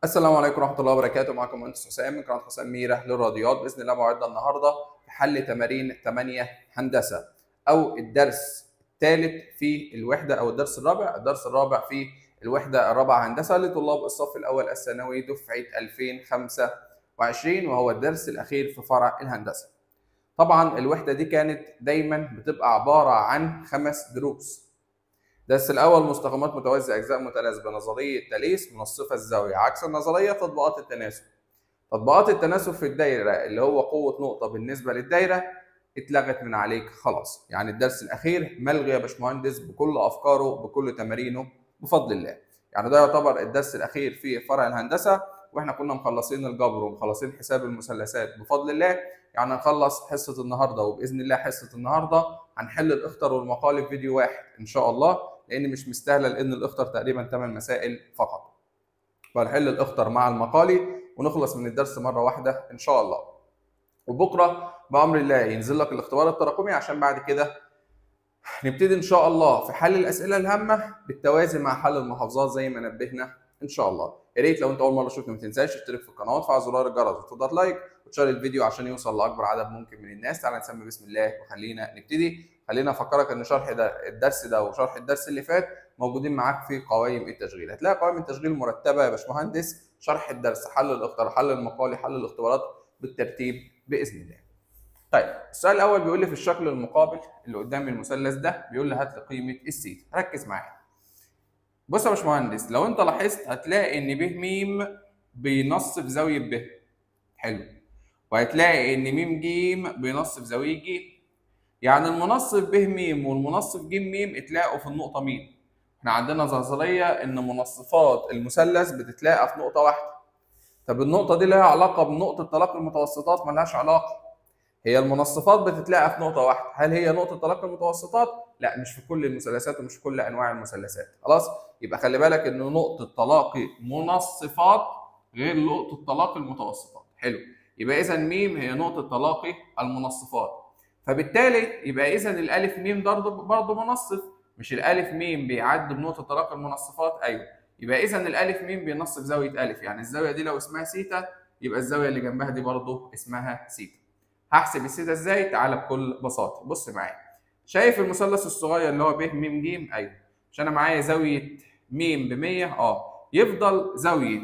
السلام عليكم ورحمة الله وبركاته معكم مهندس حسام من قناة حسام ميرة للرياضيات بإذن الله موعدنا النهاردة في حل تمارين 8 هندسة أو الدرس الثالث في الوحدة أو الدرس الرابع الدرس الرابع في الوحدة الرابعة هندسة لطلاب الصف الأول الثانوي دفعة 2025 وهو الدرس الأخير في فرع الهندسة. طبعا الوحدة دي كانت دايما بتبقى عبارة عن خمس دروس. الدرس الأول مستقيمات متوازية أجزاء متناسبة نظرية تاليس منصفة الزاوية عكس النظرية تطبيقات التناسب. تطبيقات التناسب في الدايرة اللي هو قوة نقطة بالنسبة للدايرة اتلغت من عليك خلاص يعني الدرس الأخير ملغي يا باشمهندس بكل أفكاره بكل تمارينه بفضل الله يعني ده يعتبر الدرس الأخير في فرع الهندسة واحنا كنا مخلصين الجبر ومخلصين حساب المثلثات بفضل الله يعني هنخلص حصة النهاردة وبإذن الله حصة النهاردة هنحل الإخطر والمقالي في فيديو واحد إن شاء الله لأن مش مستاهلة لأن الإخطر تقريبا 8 مسائل فقط فهنحل الإخطر مع المقالي ونخلص من الدرس مرة واحدة إن شاء الله وبكرة بأمر الله ينزل لك الاختبار التراكمي عشان بعد كده نبتدي ان شاء الله في حل الاسئله الهامه بالتوازي مع حل المحافظات زي ما نبهنا ان شاء الله يا ريت لو انت اول مره تشوفني ما تنساش تشترك في القناه وتفعل زرار الجرس وتضغط لايك وتشير الفيديو عشان يوصل لاكبر عدد ممكن من الناس تعالى نسمي بسم الله وخلينا نبتدي خلينا افكرك ان شرح ده الدرس ده وشرح الدرس اللي فات موجودين معاك في قوائم التشغيل هتلاقي قوائم التشغيل مرتبه يا باشمهندس شرح الدرس حل الاختيار حل المقالي حل الاختبارات بالترتيب باذن الله طيب السؤال الاول بيقول لي في الشكل المقابل اللي قدام المثلث ده بيقول لي هات لي قيمه السيتا ركز معايا بص يا باشمهندس لو انت لاحظت هتلاقي ان ب م بينص في زاويه ب حلو وهتلاقي ان م ج بينص في زاويه ج يعني المنصف ب م والمنصف ج م اتلاقوا في النقطه م احنا عندنا نظريه ان منصفات المثلث بتتلاقى في نقطه واحده طب النقطه دي لها علاقه بنقطه تلاقي المتوسطات ملهاش علاقه هي المنصفات بتتلاقى في نقطة واحدة، هل هي نقطة تلاقي المتوسطات؟ لا مش في كل المثلثات ومش في كل أنواع المثلثات، خلاص؟ يبقى خلي بالك إن نقطة تلاقي منصفات غير نقطة تلاقي المتوسطات، حلو، يبقى إذا م هي نقطة تلاقي المنصفات، فبالتالي يبقى إذا الألف م برضه برضه منصف، مش الألف م بيعد بنقطة تلاقي المنصفات؟ أيوه، يبقى إذا الألف م بينصف زاوية ألف، يعني الزاوية دي لو اسمها سيتا يبقى الزاوية اللي جنبها دي برضه اسمها سيتا. هحسب السيتا ازاي؟ تعالى بكل بساطه، بص معايا. شايف المثلث الصغير اللي هو ب م ج؟ ايوه. مش انا معايا زاويه م ب 100 اه يفضل زاويه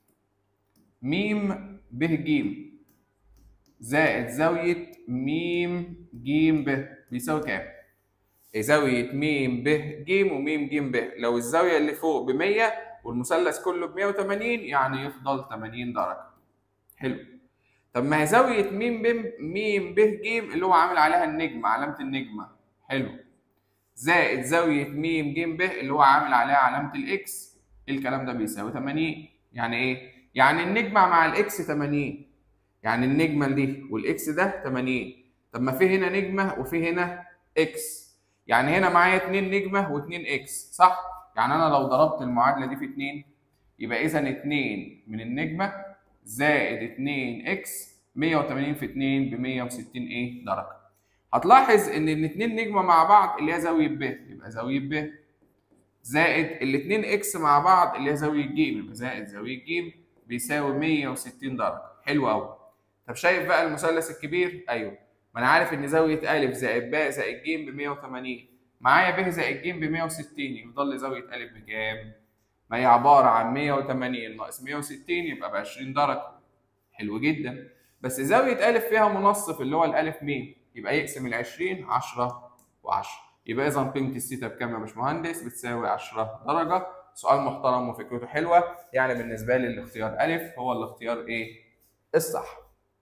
م ب ج زائد زاويه م ج ب بيساوي كام؟ زاويه م ب ج وم ج ب لو الزاويه اللي فوق ب 100 والمثلث كله ب 180 يعني يفضل 80 درجه. حلو. طب ما هي زاوية م ب م ب ج اللي هو عامل عليها النجمة علامة النجمة حلو زائد زاوية م ج ب اللي هو عامل عليها علامة الإكس الكلام ده بيساوي 80 يعني إيه؟ يعني النجمة مع الإكس 80 يعني النجمة دي والإكس ده 80 طب ما في هنا نجمة وفي هنا إكس يعني هنا معايا 2 نجمة و2 إكس صح؟ يعني أنا لو ضربت المعادلة دي في 2 يبقى إذا 2 من النجمة زائد 2 اكس 180 في 2 ب 160 ايه درجه هتلاحظ ان الاثنين نجمه مع بعض اللي هي زاويه ب يبقى زاويه ب زائد الاثنين اكس مع بعض اللي هي زاويه ج يبقى زائد زاويه ج بيساوي 160 درجه حلو قوي طب شايف بقى المثلث الكبير ايوه ما انا عارف ان زاويه ا زائد ب زائد ج ب 180 معايا ب زائد ج ب 160 يفضل لي زاويه ا بكام ما هي عبارة عن 180 ناقص 160 يبقى ب 20 درجة. حلو جدا. بس زاوية أ فيها منصف اللي هو الألف م يبقى يقسم ال 20 10 و10. يبقى إذا قيمة السيتا بكام يا باشمهندس؟ بتساوي 10 درجة. سؤال محترم وفكرته حلوة، يعني بالنسبة لي الاختيار أ هو الاختيار إيه؟ الصح.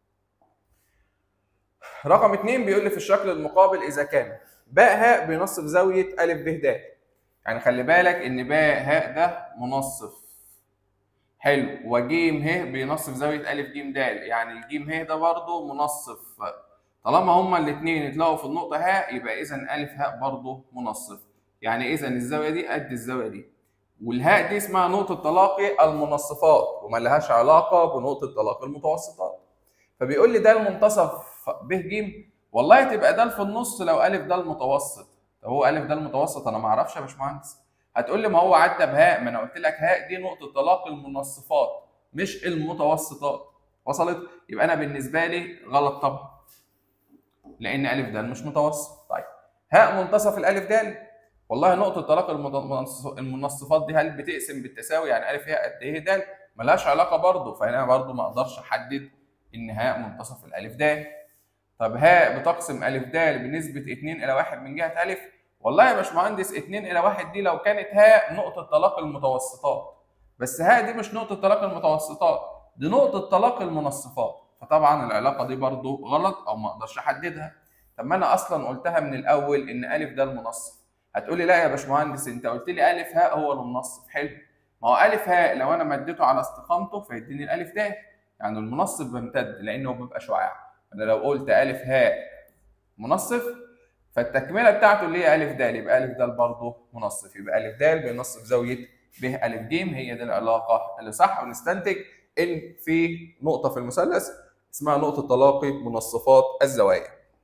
رقم 2 بيقول لي في الشكل المقابل إذا كان باء هاء بينصف زاوية أ ب د يعني خلي بالك ان باء هاء ده منصف حلو وجيم ه بينصف زاويه ا ج د يعني الجيم ه ده برضه منصف طالما هما الاثنين اتلاقوا في النقطه ه يبقى اذا ا هاء برضه منصف يعني اذا الزاويه دي قد الزاويه دي والهاء دي اسمها نقطه تلاقي المنصفات وما لهاش علاقه بنقطه تلاقي المتوسطات فبيقول لي ده المنتصف ب ج والله تبقى ده في النص لو ا ده المتوسط طب هو أ ده المتوسط أنا ما أعرفش يا باشمهندس هتقول لي ما هو عدى بهاء ما أنا قلت لك هاء دي نقطة تلاقي المنصفات مش المتوسطات وصلت يبقى انا بالنسبه لي غلط طبعا لان الف د مش متوسط طيب هاء منتصف الالف د والله نقطه طلاق المنصفات دي هل بتقسم بالتساوي يعني الف هاء قد ايه د ملهاش علاقه برضه فهنا برضه ما اقدرش احدد ان هاء منتصف الالف د طب هاء بتقسم الف د بنسبه 2 الى 1 من جهه الف والله يا باشمهندس 2 الى 1 دي لو كانت هاء نقطه طلاق المتوسطات بس هاء دي مش نقطه طلاق المتوسطات دي نقطه طلاق المنصفات فطبعا العلاقه دي برضو غلط او ما اقدرش احددها طب ما انا اصلا قلتها من الاول ان الف ده المنصف هتقولي لا يا باشمهندس انت قلت لي الف هاء هو المنصف حلو ما هو الف هاء لو انا مديته على استقامته فيديني الالف د يعني المنصف بيمتد لانه بيبقى شعاع انا لو قلت الف هاء منصف فالتكمله بتاعته اللي هي الف د يبقى الف د برضه منصف يبقى الف د بينصف زاويه ب الف ج هي دي العلاقه اللي صح ونستنتج ان في نقطه في المثلث اسمها نقطه تلاقي منصفات الزوايا.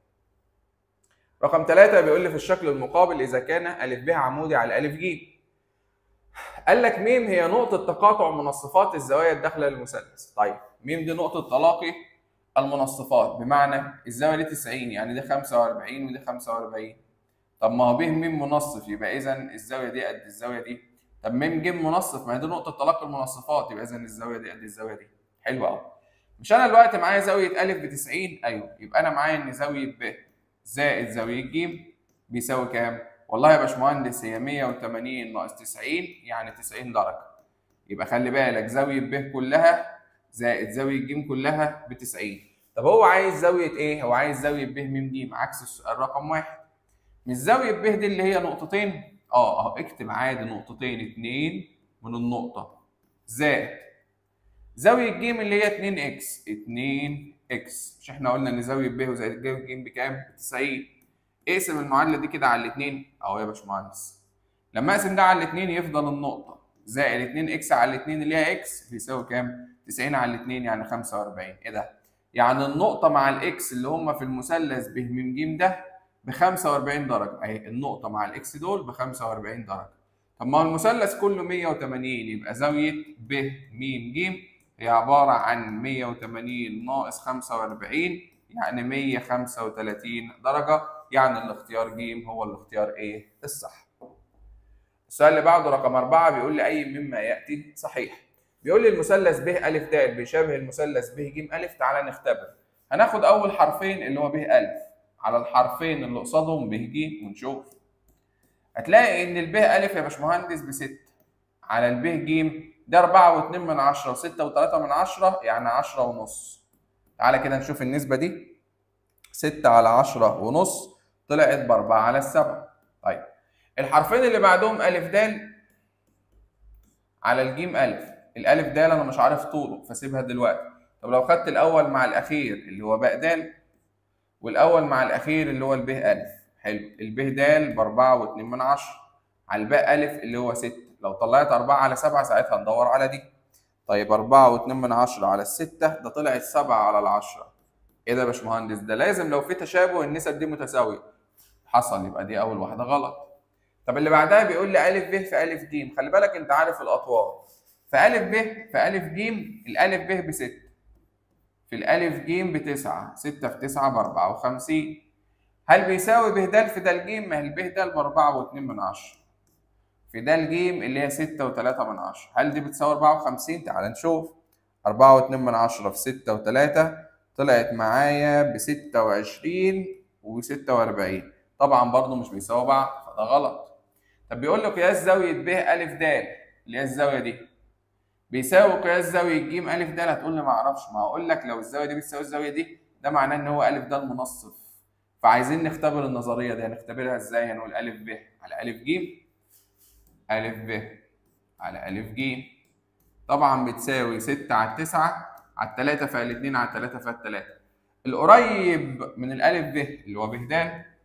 رقم ثلاثة بيقول لي في الشكل المقابل إذا كان ألف ب عمودي على ألف ج. قال لك م هي نقطة تقاطع منصفات الزوايا الداخلة للمثلث. طيب م دي نقطة تلاقي المنصفات بمعنى الزاوية دي 90 يعني دي 45 ودي 45. طب ما هو ب م منصف يبقى إذا الزاوية دي قد الزاوية دي. طب م ج منصف ما هي دي نقطة تلاقي المنصفات يبقى إذا الزاوية دي قد الزاوية دي. حلو قوي. مش أنا دلوقتي معايا زاوية أ ب 90 أيوه يبقى أنا معايا إن زاوية ب زائد زاوية ج بيساوي كام؟ والله يا باشمهندس هي 180 ناقص 90 يعني 90 درجة. يبقى خلي بالك زاوية ب كلها زائد زاوية ج كلها ب 90. طب هو عايز زاوية إيه؟ هو عايز زاوية ب م ج عكس السؤال رقم واحد. مش زاوية ب دي اللي هي نقطتين؟ اه اهو اكتب عادي نقطتين اتنين من النقطة زائد زاوية ج اللي هي 2 اكس 2 اكس مش احنا قلنا ان زاوية ب وزائد ج بكام؟ 90 اقسم المعادلة دي كده على الاثنين اهو يا باشمهندس لما اقسم ده على الاثنين يفضل النقطة زائد 2 اكس على الاثنين اللي هي اكس بيساوي كام؟ 90 على الاثنين يعني 45 ايه ده؟ يعني النقطة مع الاكس اللي هم في المثلث ب م ج ده ب 45 درجة اهي النقطة مع الاكس دول ب 45 درجة طب ما هو المثلث كله 180 يبقى زاوية ب م ج هي عبارة عن 180 ناقص 45 يعني 135 درجة يعني الاختيار ج هو الاختيار ايه الصح. السؤال اللي بعده رقم أربعة بيقول لي أي مما يأتي صحيح. بيقول لي المثلث ب أ د بيشابه المثلث ب ج أ تعالى نختبر. هناخد أول حرفين اللي هو ب أ على الحرفين اللي قصادهم ب ج ونشوف. هتلاقي إن الب أ يا باشمهندس بستة على الب ج ده 4 و2 من 10 و6 و3 من 10 يعني 10 ونص. تعالى كده نشوف النسبة دي 6 على 10 ونص طلعت ب 4 على السبعة. طيب الحرفين اللي بعدهم أ د على الجيم أ الألف د أنا مش عارف طوله فسيبها دلوقتي. طب لو خدت الأول مع الأخير اللي هو باء د والأول مع الأخير اللي هو الب أ حلو الب د ب 4 و2 من 10 على الباء أ اللي هو 6 لو طلعت 4 على 7 ساعتها ندور على دي. طيب 4 و2 من 10 على الستة ده طلعت 7 على العشرة. ايه ده يا باشمهندس؟ ده لازم لو في تشابه النسب دي متساوية. حصل يبقى دي أول واحدة غلط. طب اللي بعدها بيقول لي أ ب في أ ج، خلي بالك أنت عارف الأطوال. في أ ب في أ ج الألف ب ب 6. في الألف ج ب 9، 6 في 9 ب 54. هل بيساوي ب د في د ج؟ ما هي الب د ب 4 و2 من 10. في د ج اللي هي 6 و3 من 10 هل دي بتساوي 54 تعال نشوف 4 و2 من 10 في 6 و3 طلعت معايا ب 26 و46 طبعا برضو مش بيساوي بعض فده غلط طب بيقول لي قياس زاويه ب ا د اللي هي الزاويه دي بيساوي قياس زاويه ج ا د هتقول لي ما اعرفش ما هقول لك لو الزاويه دي بتساوي الزاويه دي ده معناه ان هو ا د المنصف فعايزين نختبر النظريه دي هنختبرها ازاي هنقول ا ب على ا ج أ ب على أ ج طبعا بتساوي 6 على 9 على 3 فال 2 على 3 فال 3 القريب من الألف ب اللي هو ب د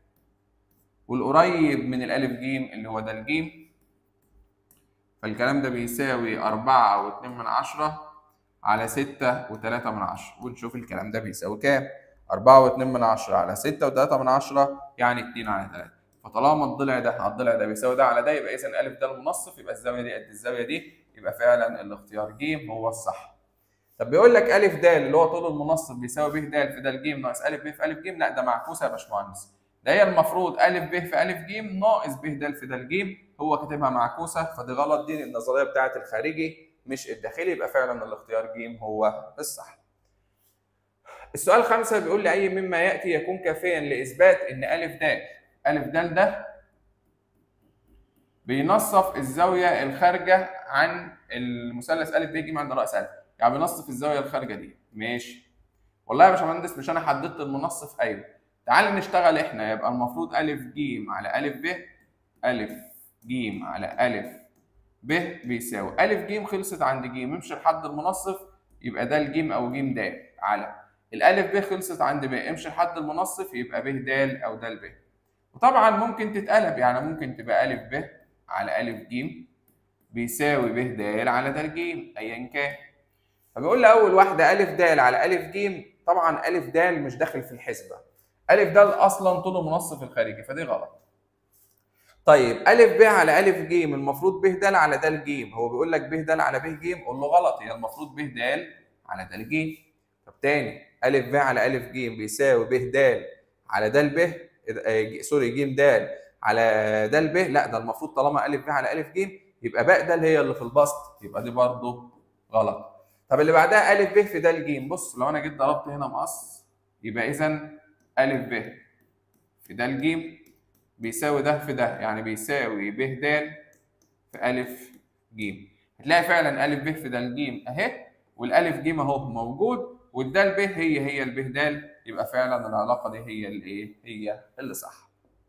والقريب من الألف ج اللي هو د ج فالكلام ده بيساوي 4 و2 من 10 على 6 و3 من 10 ونشوف الكلام ده بيساوي كام 4 و2 من 10 على 6 و3 من 10 يعني 2 على 3 فطالما الضلع ده على الضلع ده بيساوي ده على ده يبقى اذا ا ده المنصف يبقى الزاويه دي قد الزاويه دي يبقى فعلا الاختيار ج هو الصح. طب بيقول لك الف د اللي هو طول المنصف بيساوي ب د في د ج ناقص الف ب في الف ج لا ده معكوسه يا باشمهندس ده هي المفروض الف ب في الف ج ناقص ب د في د ج هو كاتبها معكوسه فدي غلط دي النظريه بتاعه الخارجي مش الداخلي يبقى فعلا الاختيار ج هو الصح. السؤال خمسة بيقول لي أي مما يأتي يكون كافيا لإثبات إن ألف د ألف د ده بينصف الزاوية الخارجة عن المثلث ألف ب ج عند رأس ألف، يعني بينصف الزاوية الخارجة دي، ماشي. والله يا باشمهندس مش أنا حددت المنصف أيوه. تعال نشتغل إحنا يبقى المفروض ألف ج على ألف ب ألف ج على ألف ب بيساوي ألف ج خلصت عند ج امشي لحد المنصف يبقى ده الجيم أو ج د على الألف ب خلصت عند ب امشي لحد المنصف يبقى ب د أو د ب وطبعا ممكن تتقلب يعني ممكن تبقى ألف ب على ألف ج بيساوي ب د على د ج أيا كان فبيقول لي أول واحدة ألف د على ألف ج طبعا ألف د مش داخل في الحسبة ألف د أصلا طول المنصف الخارجي فدي غلط طيب ألف ب على ألف ج المفروض ب د على د ج هو بيقول لك ب د على ب ج قول له غلط هي المفروض ب د على د ج طب تاني ألف ب على ألف ج بيساوي ب د على د ب سوري ج د على د ب لا ده المفروض طالما ألف ب على ألف ج يبقى باء د هي اللي في البسط يبقى دي برضه غلط طب اللي بعدها ألف ب في د ج بص لو أنا جيت ضربت هنا مقص يبقى إذا ألف ب في د ج بيساوي ده في ده يعني بيساوي ب د في ألف ج هتلاقي فعلا ألف ب في د ج أهي والألف ج أهو موجود والدال ب هي هي الب د يبقى فعلا العلاقة دي هي الإيه؟ هي اللي صح.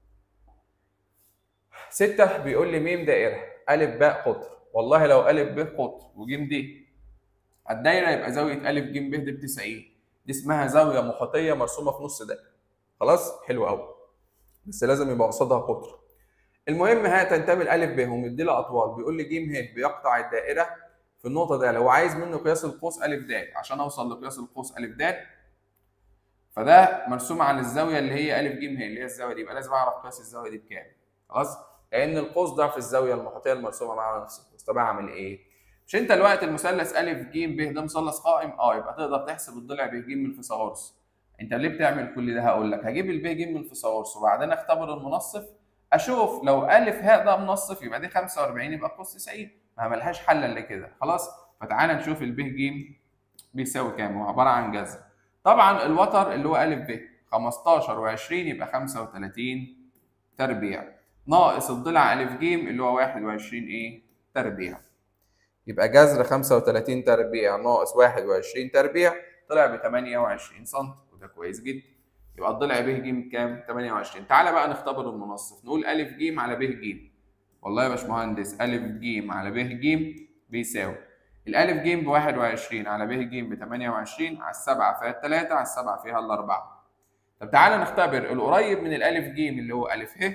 ستة بيقول لي ميم دائرة ألف باء قطر والله لو ألف ب قطر وجيم دي الدايرة يبقى زاوية ألف ج ب دي ب 90 دي اسمها زاوية محيطية مرسومة في نص دايرة خلاص حلو قوي بس لازم يبقى قصادها قطر المهم ها تنتمي الالف ب ومدي لها اطوال بيقول لي ج ه بيقطع الدائره في النقطه دي لو عايز منه قياس القوس الف د عشان اوصل لقياس القوس الف د فده مرسوم على الزاويه اللي هي الف ج ه اللي هي الزاويه دي يبقى لازم اعرف قياس الزاويه دي بكام خلاص لان القوس ضعف الزاويه المحيطيه المرسومه معاها نفس القوس طب اعمل ايه مش انت الوقت المثلث الف ج ب ده مثلث قائم اه يبقى تقدر تحسب الضلع ب ج من فيثاغورس انت ليه بتعمل كل ده هقول لك هجيب الب ج من فيثاغورس وبعدين اختبر المنصف اشوف لو الف هاء ده منصف يبقى دي 45 يبقى قوس 90 ما ملهاش حل الا كده خلاص فتعالى نشوف الب ج بيساوي كام هو عباره عن جذر طبعا الوتر اللي هو ا ب 15 و20 يبقى 35 تربيع ناقص الضلع ا ج اللي هو 21 ايه تربيع يبقى جذر 35 تربيع ناقص 21 تربيع طلع ب 28 سم وده كويس جدا يبقى الضلع ب ج كام 28 تعالى بقى نختبر المنصف نقول ا ج على ب ج والله يا باشمهندس ا ج على ب ج بيساوي الالف ج ب 21 على ب ج ب 28 على السبعة فيها التلاتة على السبعة فيها الأربعة. طب تعالى نختبر القريب من الالف ج اللي هو ألف ه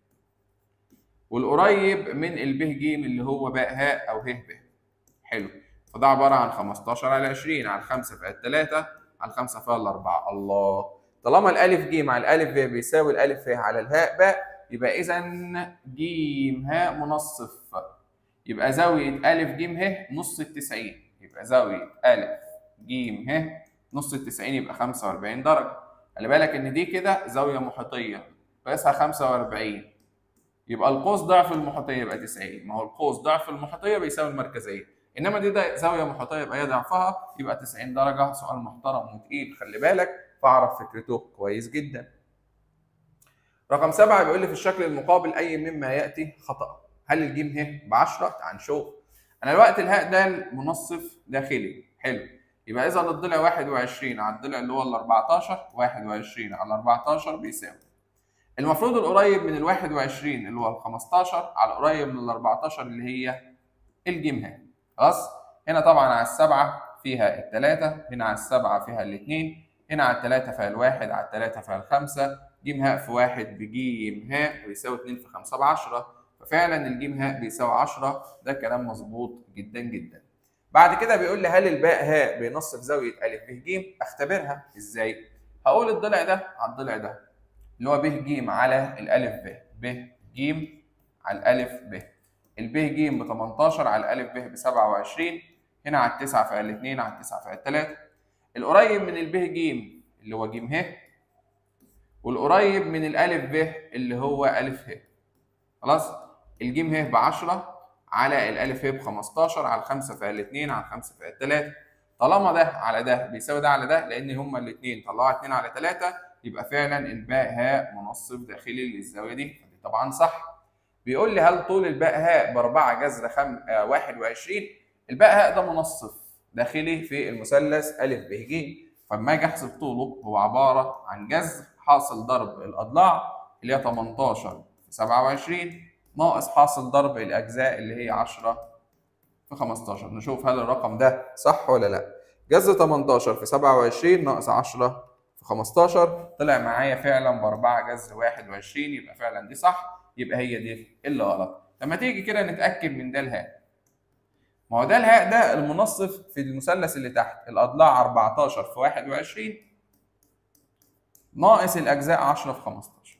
والقريب من الب ج اللي هو باء هاء أو ه ب. حلو. فده عبارة عن 15 على 20 على الخمسة فيها التلاتة على الخمسة فيها الأربعة. الله. طالما الالف ج مع الالف ب بيساوي الالف ه على الهاء باء يبقى إذا ج هاء منصف. يبقى زاوية أ ج ه نص التسعين يبقى زاوية أ ج ه نص التسعين يبقى 45 درجة خلي بالك إن دي كده زاوية محيطية قياسها 45 يبقى القوس ضعف المحيطية يبقى 90 ما هو القوس ضعف المحيطية بيساوي المركزية إنما دي ده زاوية محيطية يبقى هي ضعفها يبقى 90 درجة سؤال محترم وتقيل خلي بالك فاعرف فكرته كويس جدا رقم سبعة بيقول لي في الشكل المقابل أي مما يأتي خطأ هل الجيم ه ب 10 تعال نشوف انا الوقت الهاء ده منصف داخلي حلو يبقى اذا الضلع 21 على الضلع اللي هو ال 14 21 على 14 بيساوي المفروض القريب من ال 21 اللي هو ال 15 على القريب من ال 14 اللي هي الجيم ه خلاص هنا طبعا على السبعه فيها الثلاثه هنا على السبعه فيها الاثنين هنا على الثلاثه فيها الواحد على الثلاثه فيها الخمسه جيم هاء في واحد بجيم هاء بيساوي 2 في 5 ب 10 ففعلا الجيم هاء بيساوي 10 ده كلام مظبوط جدا جدا بعد كده بيقول لي هل الباء هاء بينصف زاويه ا ب ج اختبرها ازاي هقول الضلع ده على الضلع ده اللي هو ب ج على الالف ب ب ج على الالف ب الب ج ب 18 على الالف ب ب 27 هنا على التسعة فعل اتنين على التسعة فعل تلاتة القريب من الب ج اللي هو ج ه والقريب من الألف ب اللي هو ألف ه خلاص الجيم ه ب 10 على الألف ه ب 15 على 5 فعل 2 على 5 فعل 3 طالما ده على ده بيساوي ده على ده لأن هما الاتنين طلعوا 2 على 3 يبقى فعلا الباء هاء منصف داخلي للزاوية دي فدي طبعا صح بيقول لي هل طول الباء هاء ب 4 جذر خم... آه 21 الباء هاء ده منصف داخلي في المثلث أ ب ج فلما اجي احسب طوله هو عباره عن جذر حاصل ضرب الاضلاع اللي هي 18 في 27 ناقص حاصل ضرب الاجزاء اللي هي 10 في 15 نشوف هل الرقم ده صح ولا لا جذر 18 في 27 ناقص 10 في 15 طلع معايا فعلا ب 4 جذر 21 يبقى فعلا دي صح يبقى هي دي اللي غلط لما تيجي كده نتاكد من ده الهاء ما هو ده الهاء ده المنصف في المثلث اللي تحت الاضلاع 14 في 21 ناقص الاجزاء 10 في 15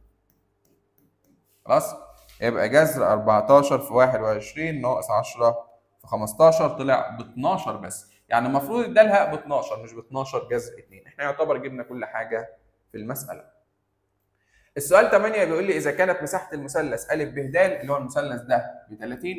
خلاص يبقى جذر 14 في 21 ناقص 10 في 15 طلع ب 12 بس يعني المفروض ده الهاء ب 12 مش ب 12 جذر 2 احنا يعتبر جبنا كل حاجه في المساله السؤال 8 بيقول لي اذا كانت مساحه المثلث ا ب د اللي هو المثلث ده ب 30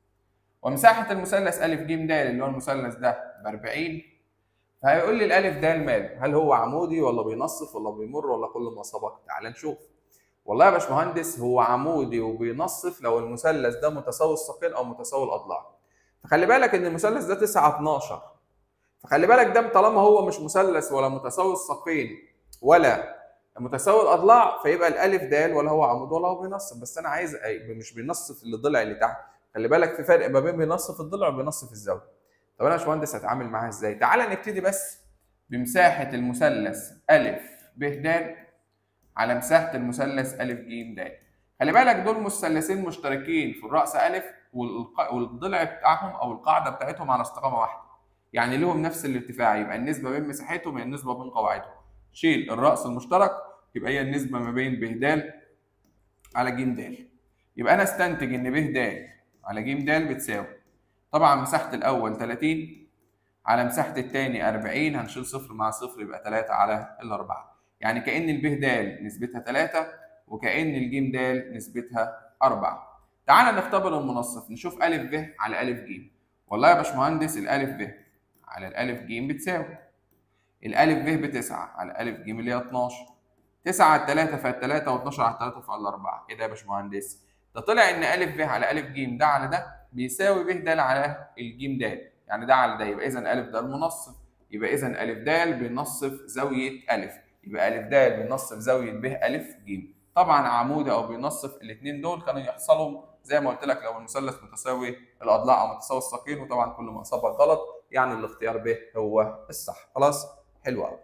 ومساحة المثلث أ ج د اللي هو المثلث ده ب 40 فهيقول لي الألف د ماله؟ هل هو عمودي ولا بينصف ولا بيمر ولا كل ما سبق؟ تعال نشوف. والله يا باشمهندس هو عمودي وبينصف لو المثلث ده متساوي الساقين أو متساوي الأضلاع. فخلي بالك إن المثلث ده 9 12 فخلي بالك ده طالما هو مش مثلث ولا متساوي الساقين ولا متساوي الاضلاع فيبقى الالف د ولا هو عمود ولا هو بينصف بس انا عايز مش بينصف الضلع اللي تحت خلي بالك في فرق ما بين بينصف الضلع وبينصف الزاويه طب انا يا باشمهندس هتعامل معاها ازاي تعالى نبتدي بس بمساحه المثلث ا ب د على مساحه المثلث ا ج د خلي بالك دول مثلثين مشتركين في الراس ا والضلع بتاعهم او القاعده بتاعتهم على استقامه واحده يعني لهم نفس الارتفاع يبقى النسبه بين مساحتهم هي النسبه بين قواعدهم شيل الراس المشترك يبقى هي النسبه ما بين ب د على ج د يبقى انا استنتج ان ب د على ج د بتساوي طبعا مساحة الأول 30 على مساحة الثاني 40 هنشيل صفر مع صفر يبقى 3 على الأربعة يعني كأن الب د نسبتها 3 وكأن الج د نسبتها 4 تعالى نختبر المنصف نشوف أ ب على أ ج والله يا باشمهندس الألف ب على الألف ج بتساوي الألف ب بتسعة على ألف ج اللي هي 12 9 على 3 فال 3 و12 على 3 فال 4 إيه ده يا باشمهندس؟ ده طلع ان ا ب على ا ج ده على ده بيساوي ب د على الج د يعني ده على ده يبقى اذا ا ده المنصف يبقى اذا ا د بينصف زاويه ا يبقى ا د بينصف زاويه ب ا ج طبعا عمودي او بينصف الاثنين دول كانوا يحصلوا زي ما قلت لك لو المثلث متساوي الاضلاع او متساوي الساقين وطبعا كل ما سبق غلط يعني الاختيار ب هو الصح خلاص حلو قوي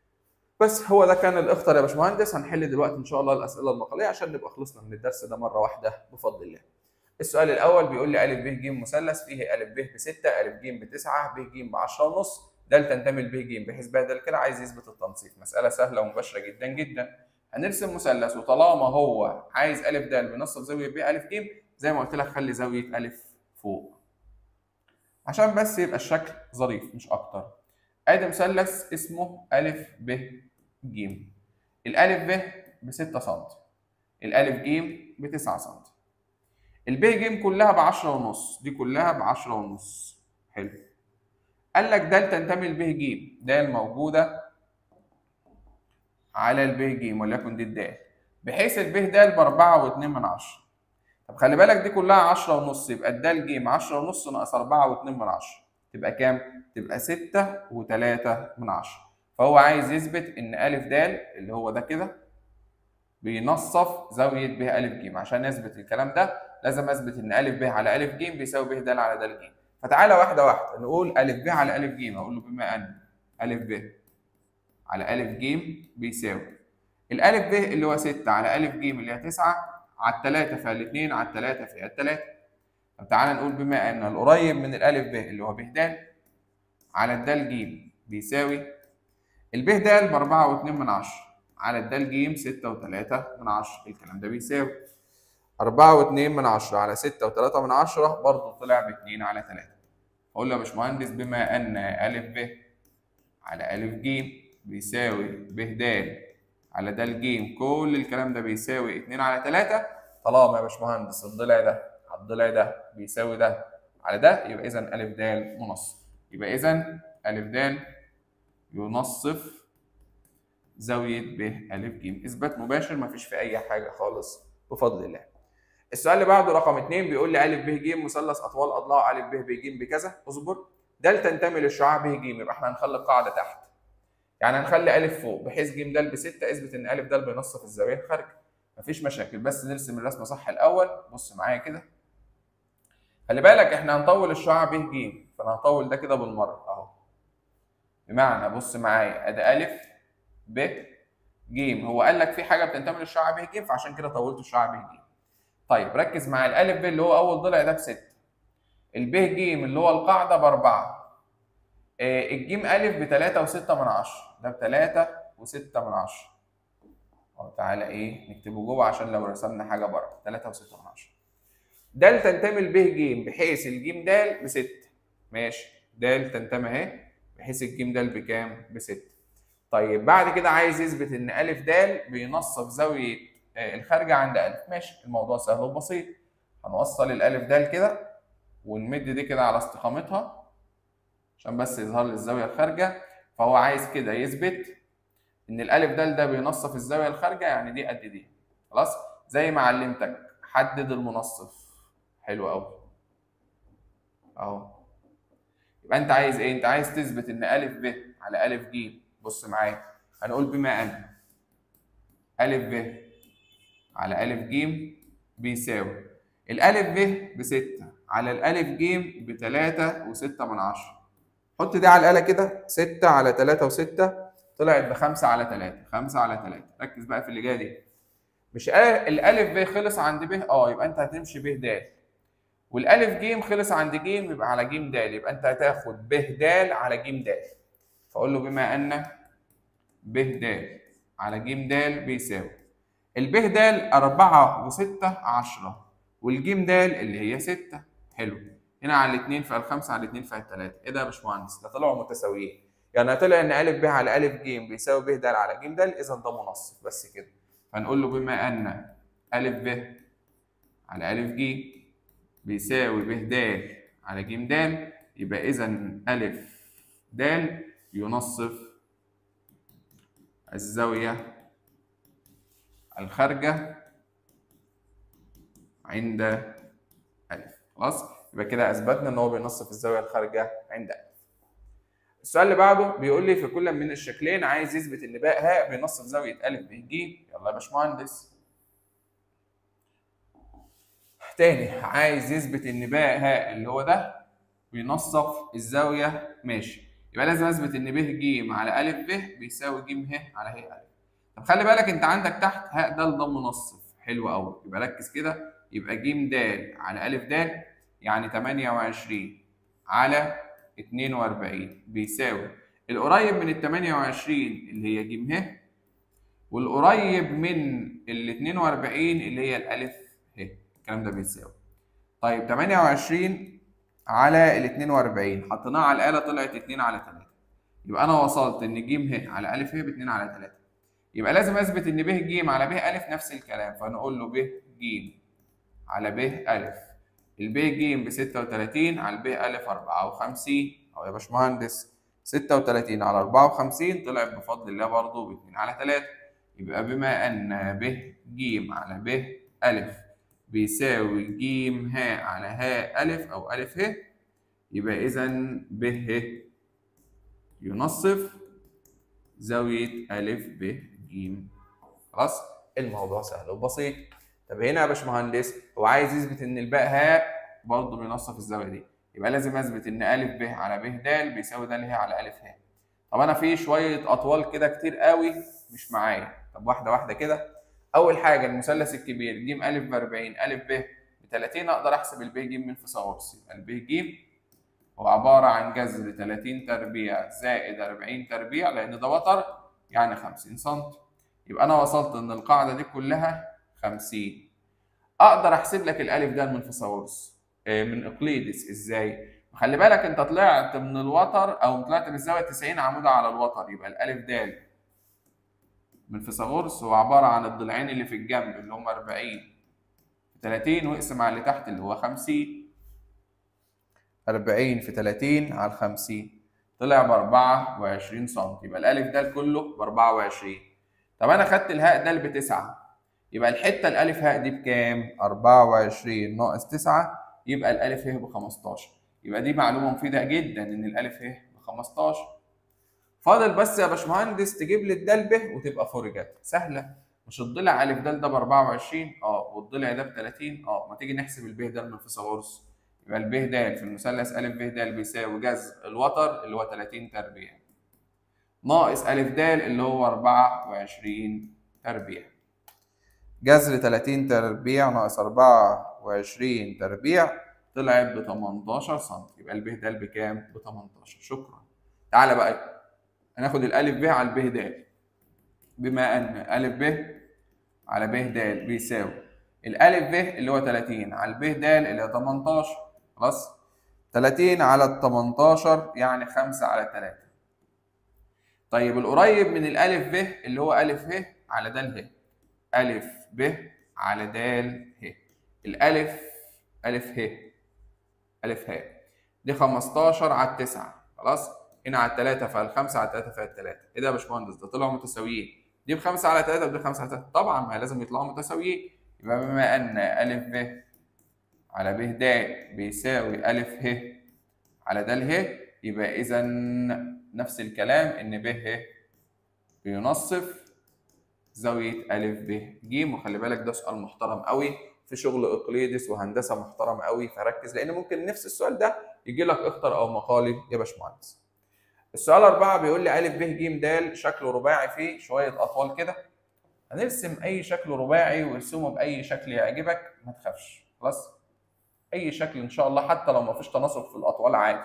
بس هو ده كان الاختر يا باشمهندس هنحل دلوقتي ان شاء الله الاسئله المقاليه عشان نبقى خلصنا من الدرس ده مره واحده بفضل الله. السؤال الاول بيقول لي ا ب ج مثلث فيه ا ب ب 6 ا ج ب 9 ب ج ب 10 ونص د تنتمي ل ب ج بحيث بدل كده عايز يثبت التنصيف مساله سهله ومباشره جدا جدا. هنرسم مثلث وطالما هو عايز ا د بينصف زاويه ب ا ج زي ما قلت لك خلي زاويه ا فوق. عشان بس يبقى الشكل ظريف مش اكتر. ادي مثلث اسمه ا ب ج الالف ب ب 6 سم الالف ج ب 9 سم الب ج كلها ب 10 ونص دي كلها ب 10 ونص حلو قال لك د تنتمي لب ج د الموجوده على الب ج وليكن دي الد بحيث الب د ب 4 و2 من 10 طب خلي بالك دي كلها 10 ونص يبقى الد ج 10 ونص ناقص 4 و2 من 10 تبقى كام؟ تبقى 6 و3 من 10 فهو عايز يثبت ان ا د اللي هو ده كده بينصف زاويه ب ا ج عشان اثبت الكلام ده لازم اثبت ان ا ب على ا ج بيساوي ب د على د ج فتعالى واحده واحده نقول ا ب على ا ج اقول له بما ان ا ب على ا ج بيساوي الالف ب اللي هو 6 على ا ج اللي هي 9 على 3 فيها 2 على 3 فيها 3 طب تعالى نقول بما ان القريب من الالف ب اللي هو ب د على الد ج بيساوي الب د ب 4 و2 من 10 على الد ج 6 و3 من 10 الكلام ده بيساوي 4 و2 من 10 على 6 و3 من 10 برضه طلع ب 2 على 3 اقول له يا باشمهندس بما ان ا ب على ا ج بيساوي ب د على د ج كل الكلام ده بيساوي 2 على 3 طالما يا باشمهندس الضلع ده على الضلع ده بيساوي ده على ده يبقى اذا ا د منصف يبقى اذا ا د ينصف زاويه ب ا ج اثبات مباشر مفيش في اي حاجه خالص بفضل الله السؤال اللي بعده رقم 2 بيقول لي ا ب ج مثلث اطوال اضلاعه ا ب ب ج بكذا اصبر د تنتمي للشعاع ب ج يبقى احنا هنخلي القاعده تحت يعني هنخلي ا فوق بحيث ج د ب 6 اثبت ان ا د بينصف الزاويه الخارجه مفيش مشاكل بس نرسم الرسمه صح الاول بص معايا كده خلي بالك احنا هنطول الشعاع ب ج فانا هطول ده كده بالمره اهو بمعنى بص معايا ادي ا ب ج هو قال لك في حاجه بتنتمي للشعاع ب ج فعشان كده طولت الشعاع ب ج طيب ركز معايا الالف ب اللي هو اول ضلع ده بستة الب ج اللي هو القاعده باربعه آه الجيم الف بتلاتة وستة من عشرة ده بتلاتة وستة من عشرة اهو تعالى ايه نكتبه جوه عشان لو رسمنا حاجه بره تلاتة وستة من عشرة د تنتمي لب ج بحيث الجيم د بستة ماشي د تنتمي اهي بحيث الجيم د بكام؟ بستة طيب بعد كده عايز يثبت ان ا د بينصف زاويه الخارجه عند ا ماشي الموضوع سهل وبسيط هنوصل الالف د كده ونمد دي كده على استقامتها عشان بس يظهر لي الزاويه الخارجه فهو عايز كده يثبت ان الالف د ده بينصف الزاويه الخارجه يعني دي قد دي خلاص زي ما علمتك حدد المنصف حلو قوي اهو يبقى انت عايز ايه انت عايز تثبت ان ا ب على ا ج بص معايا هنقول بما ان ا ب على ا ج بيساوي الالف ب بستة على الالف ج بتلاتة وستة من عشرة حط دي على الآلة كده ستة على تلاتة وستة طلعت بخمسة على تلاتة خمسة على تلاتة ركز بقى في اللي جاية دي مش آه الألف ب خلص عند ب اه يبقى أنت هتمشي ب د والألف ج خلص عند ج يبقى على ج د يبقى أنت هتاخد ب د على ج د فأقول له بما أن ب د على ج د بيساوي الب د أربعة وستة عشرة والجيم د اللي هي ستة حلو هنا على الاثنين فال خمسة على الاثنين فال ثلاثة ايه ده يا باشمهندس ده طلعوا متساويين يعني طلع ان ا ب على ا ج بيساوي ب د على ج د اذا ده منصف بس كده فنقول له بما ان ا ب على ا ج بيساوي ب د على ج د يبقى اذا ا د ينصف الزاوية الخارجة عند أ خلاص يبقى كده اثبتنا ان هو بينصف الزاويه الخارجه عند ا السؤال اللي بعده بيقول لي في كل من الشكلين عايز يثبت ان باء هاء بينصف زاويه ا ب ج يلا يا باشمهندس تاني عايز يثبت ان باء هاء اللي هو ده بينصف الزاويه ماشي يبقى لازم اثبت ان ب ج على ا ب بيساوي ج ه على ه ا طب خلي بالك انت عندك تحت هاء ده ده منصف حلو قوي يبقى ركز كده يبقى ج د على ا د يعني 28 على 42 بيساوي القريب من ال 28 اللي هي ج ه والقريب من ال 42 اللي هي الالف ه الكلام ده بيساوي طيب 28 على ال 42 حطيناها على الاله طلعت 2 على 3 يبقى انا وصلت ان ج ه على الف ه ب 2 على 3 يبقى لازم اثبت ان ب ج على ب الف نفس الكلام فنقول له ب ج على ب الف الب ج ب 36 على الب ا 54 اهو يا باشمهندس 36 على 54 طلعت بفضل الله برضه ب 2 على 3 يبقى بما ان ب ج على ب ا بيساوي ج ه على ه ا او ا ه يبقى اذا ب ه ينصف زاويه ا ب ج خلاص الموضوع سهل وبسيط طب هنا يا باشمهندس هو عايز يثبت ان الباء هاء برضه بينصف الزاويه دي يبقى لازم اثبت ان ا ب على ب د بيساوي د ه على ا ه طب انا في شويه اطوال كده كتير قوي مش معايا طب واحده واحده كده اول حاجه المثلث الكبير ج ا ب 40 ا ب ب 30 اقدر احسب الب ج من فيثاغورس يبقى الب ج هو عباره عن جذر 30 تربيع زائد 40 تربيع لان ده وتر يعني 50 سم يبقى انا وصلت ان القاعده دي كلها 50 اقدر احسب لك الالف ده من فيثاغورس من اقليدس ازاي خلي بالك انت طلعت من الوتر او طلعت من الزاويه 90 عمودة على الوتر يبقى الالف د من فيثاغورس هو عباره عن الضلعين اللي في الجنب اللي هم 40 في 30 واقسم على اللي تحت اللي هو 50 40 في 30 على 50 طلع ب 24 سم يبقى الالف د كله ب 24 طب انا خدت الهاء د بتسعة يبقى الحته الالف هاء دي بكام؟ 24 ناقص 9 يبقى الالف ه ب 15 يبقى دي معلومه مفيده جدا ان الالف ه ب 15 فاضل بس يا باشمهندس تجيب لي الدال ب وتبقى فرجت سهله مش الضلع الف د ده ب 24 اه والضلع ده ب 30 اه ما تيجي نحسب الب د من فيثاغورس يبقى الب د في المثلث ا ب د بيساوي جذر الوتر اللي هو 30 تربيع ناقص ا د اللي هو 24 تربيع جذر 30 تربيع ناقص 24 تربيع طلعت ب 18 سم يبقى الب د بكام؟ ب 18 شكرا تعالى بقى هناخد الالف ب على الب د بما ان الف ب على ب د بيساوي الالف ب اللي هو 30 على الب د اللي هو 18 خلاص 30 على ال 18 يعني 5 على 3 طيب القريب من الالف ب اللي هو الف ه على د ه الف ب على د ه الالف الف ه الف ه دي 15 على التسعة خلاص هنا على الثلاثة فالخمسة على الثلاثة فالثلاثة ايه ده يا باشمهندس ده طلعوا متساويين دي بخمسة على ثلاثة ودي خمسة على ثلاثة طبعا ما لازم يطلعوا متساويين يبقى بما ان الف ب على ب د بيساوي الف ه على د ه يبقى اذا نفس الكلام ان ب ه بينصف زاوية أ ب ج وخلي بالك ده سؤال محترم قوي في شغل اقليدس وهندسه محترم قوي فركز لان ممكن نفس السؤال ده يجي لك اختر او مقالي يا باشمهندس. السؤال أربعة بيقول لي أ ب ج د شكله رباعي فيه شوية أطوال كده. هنرسم أي شكل رباعي وارسمه بأي شكل يعجبك ما تخافش خلاص؟ أي شكل إن شاء الله حتى لو ما فيش تناسق في الأطوال عادي.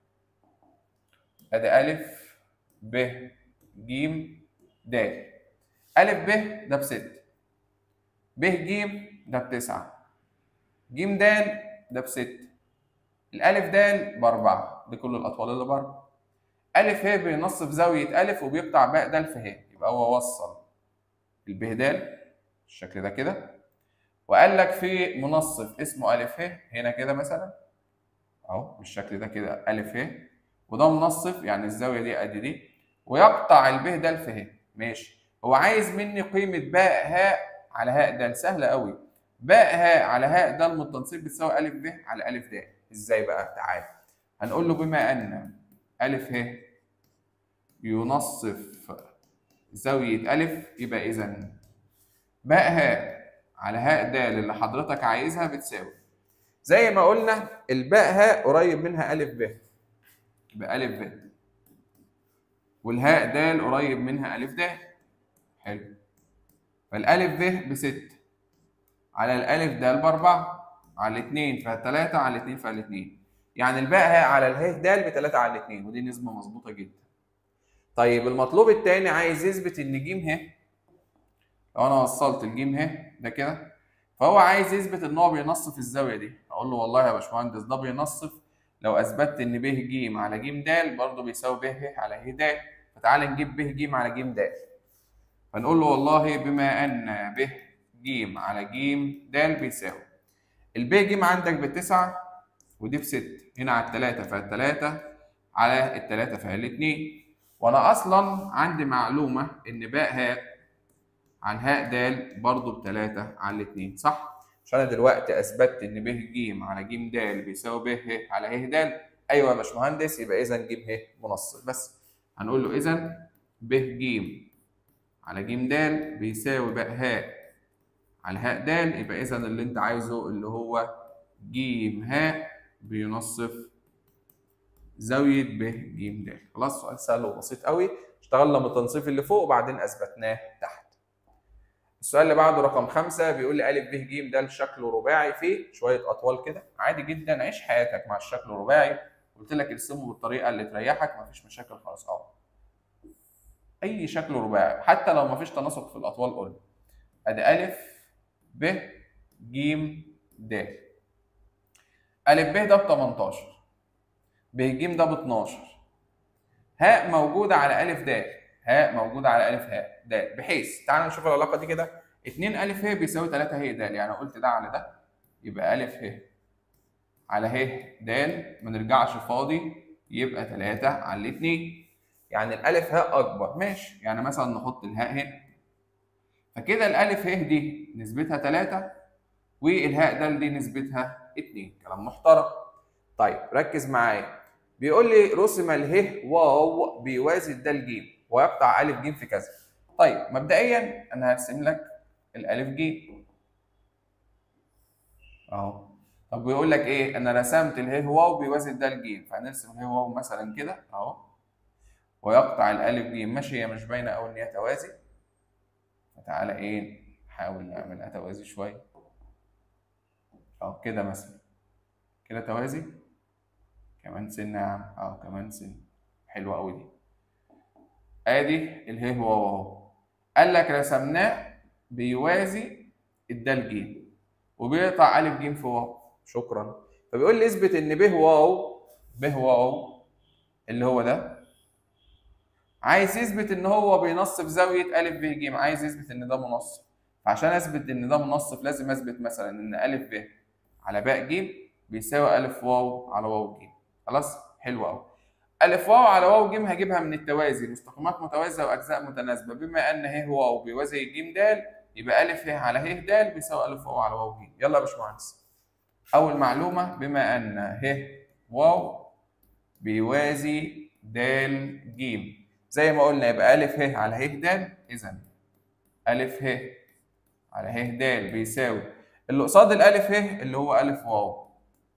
أدي أ ب ج د. أ ب ده بست. ب ج ده بتسعة ج د ده بست الألف د بأربعة دي كل الأطوال اللي بره ألف ه بينصف زاوية ألف وبيقطع باء د في ه يبقى هو وصل الب د بالشكل ده كده وقال لك في منصف اسمه ألف ه هنا كده مثلا أهو بالشكل ده كده ألف ه وده منصف يعني الزاوية دي قد دي ويقطع الب د في ه ماشي هو عايز مني قيمة باء ه على هاء د سهلة قوي باء ه على هاء د المتنصيب بتساوي أ ب على أ د ازاي بقى تعال هنقول له بما ان أ ه ينصف زاوية أ يبقى إذا باء ه على هاء د اللي حضرتك عايزها بتساوي زي ما قلنا الباء ه قريب منها أ ب يبقى أ ب والهاء د قريب منها أ د حلو فالألف ب بست على الألف د بأربعة على الاتنين فالتلاتة على الاتنين فالاتنين يعني الباء ه على اله د بتلاتة على الاتنين ودي نسبة مظبوطة جدا طيب المطلوب التاني عايز يثبت ان ج ه لو انا وصلت الجيم ه ده كده فهو عايز يثبت ان هو بينصف الزاوية دي اقول له والله يا باشمهندس ده بينصف لو اثبتت ان ب ج على ج د برضه بيساوي ب ه على ه د فتعالى نجيب ب ج على ج د فنقول له والله بما ان ب ج على ج د بيساوي الب ج عندك بتسعة ودي بست هنا على التلاتة فالتلاتة على التلاتة فالاتنين وانا اصلا عندي معلومة ان باء هاء عن هاء د برضه بتلاتة على الاتنين صح؟ عشان انا دلوقتي اثبتت ان ب ج على ج د بيساوي ب ه على ه د ايوه يا باشمهندس يبقى اذا ج ه منصف بس هنقول له اذا ب ج على ج د بيساوي باء هاء على هاء د يبقى اذا اللي انت عايزه اللي هو ج هاء بينصف زاوية ب ج د خلاص سؤال سهل وبسيط قوي اشتغلنا من التنصيف اللي فوق وبعدين اثبتناه تحت السؤال اللي بعده رقم خمسة بيقول لي أ ب ج ده شكله رباعي فيه شوية أطوال كده عادي جدا عيش حياتك مع الشكل الرباعي قلت لك ارسمه بالطريقة اللي تريحك مفيش مشاكل خالص أهو أي شكل رباعي حتى لو مفيش تناسق في الأطوال قول أدي أ ب ج د أ ب ده ب 18 ب ج ده ب 12 هاء موجودة على ألف د هاء موجودة على ألف هاء د بحيث تعال نشوف العلاقة دي كده 2 ألف ه بيساوي 3 ه د يعني قلت ده على ده يبقى ألف ه على ه د ما نرجعش فاضي يبقى 3 على 2 يعني الألف هاء أكبر ماشي يعني مثلا نحط الهاء هنا فكده الألف ه دي نسبتها 3 والهاء د دي نسبتها 2 كلام محترم طيب ركز معايا بيقول لي رسم اله واو بيوازي الدال ج ويقطع الف ج في كذا طيب مبدئيا انا هرسم لك الالف ج اهو طب بيقول لك ايه انا رسمت اله واو بيوازي الدال ج فهنرسم اله واو مثلا كده اهو ويقطع الالف ج ماشي هي مش باينه قوي ان هي توازي فتعالى ايه نحاول نعملها توازي شويه اهو كده مثلا كده توازي كمان سنة يا عم اه كمان سنة حلوة أوي دي ادي اله واو اهو قال لك رسمناه بيوازي الدال ج وبيقطع ألف ج في واو شكرا فبيقول لي اثبت ان ب واو ب واو اللي هو ده عايز يثبت ان هو بينصف زاوية ألف ب ج عايز يثبت ان ده منصف فعشان اثبت ان ده منصف لازم اثبت مثلا ان ألف ب على باء ج بيساوي ألف واو على واو ج خلاص حلو قوي ألف واو على واو ج هجيبها من التوازي مستقيمات متوازية وأجزاء متناسبة بما أن ه واو بيوازي ج د يبقى ألف ه على ه د بيساوي ألف واو على واو ج يلا يا باشمهندس أول معلومة بما أن ه واو بيوازي د ج زي ما قلنا يبقى ألف ه على ه د إذا ألف ه على ه د بيساوي اللي قصاد الألف ه اللي هو ألف واو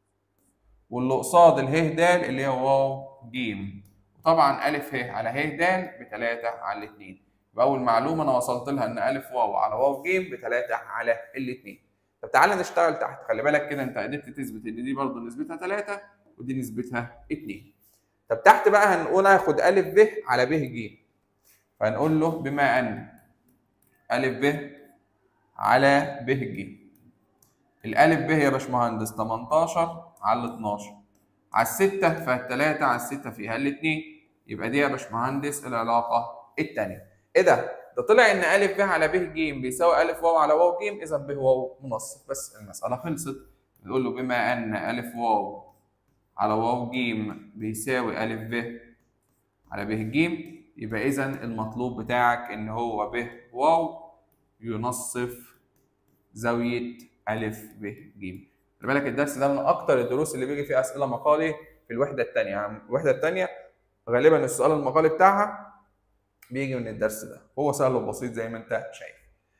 واللي قصاد اله د اللي هي واو ج وطبعا الف ه على ه د ب 3 على 2 يبقى اول معلومه انا وصلت لها ان الف واو على واو ج ب 3 على الاثنين طب تعالى نشتغل تحت خلي بالك كده انت قدرت تثبت ان دي برضه نسبتها 3 ودي نسبتها 2 طب تحت بقى هنقول هاخد الف ب على ب ج فهنقول له بما ان الف ب على ب ج الالف ب يا باشمهندس 18 على 12 على الستة فالتلاتة على الستة فيها الاتنين يبقى دي يا باشمهندس العلاقة التانية ايه ده؟ ده طلع ان أ ب على ب ج بيساوي أ واو على واو ج إذا ب واو منصف بس المسألة خلصت نقول له بما أن أ واو على واو ج بيساوي أ ب على ب ج يبقى إذا المطلوب بتاعك إن هو ب واو ينصف زاوية أ ب ج خلي بالك الدرس ده من اكتر الدروس اللي بيجي فيها اسئله مقالي في الوحده الثانيه يعني الوحده الثانيه غالبا السؤال المقالي بتاعها بيجي من الدرس ده هو سهل وبسيط زي ما انت شايف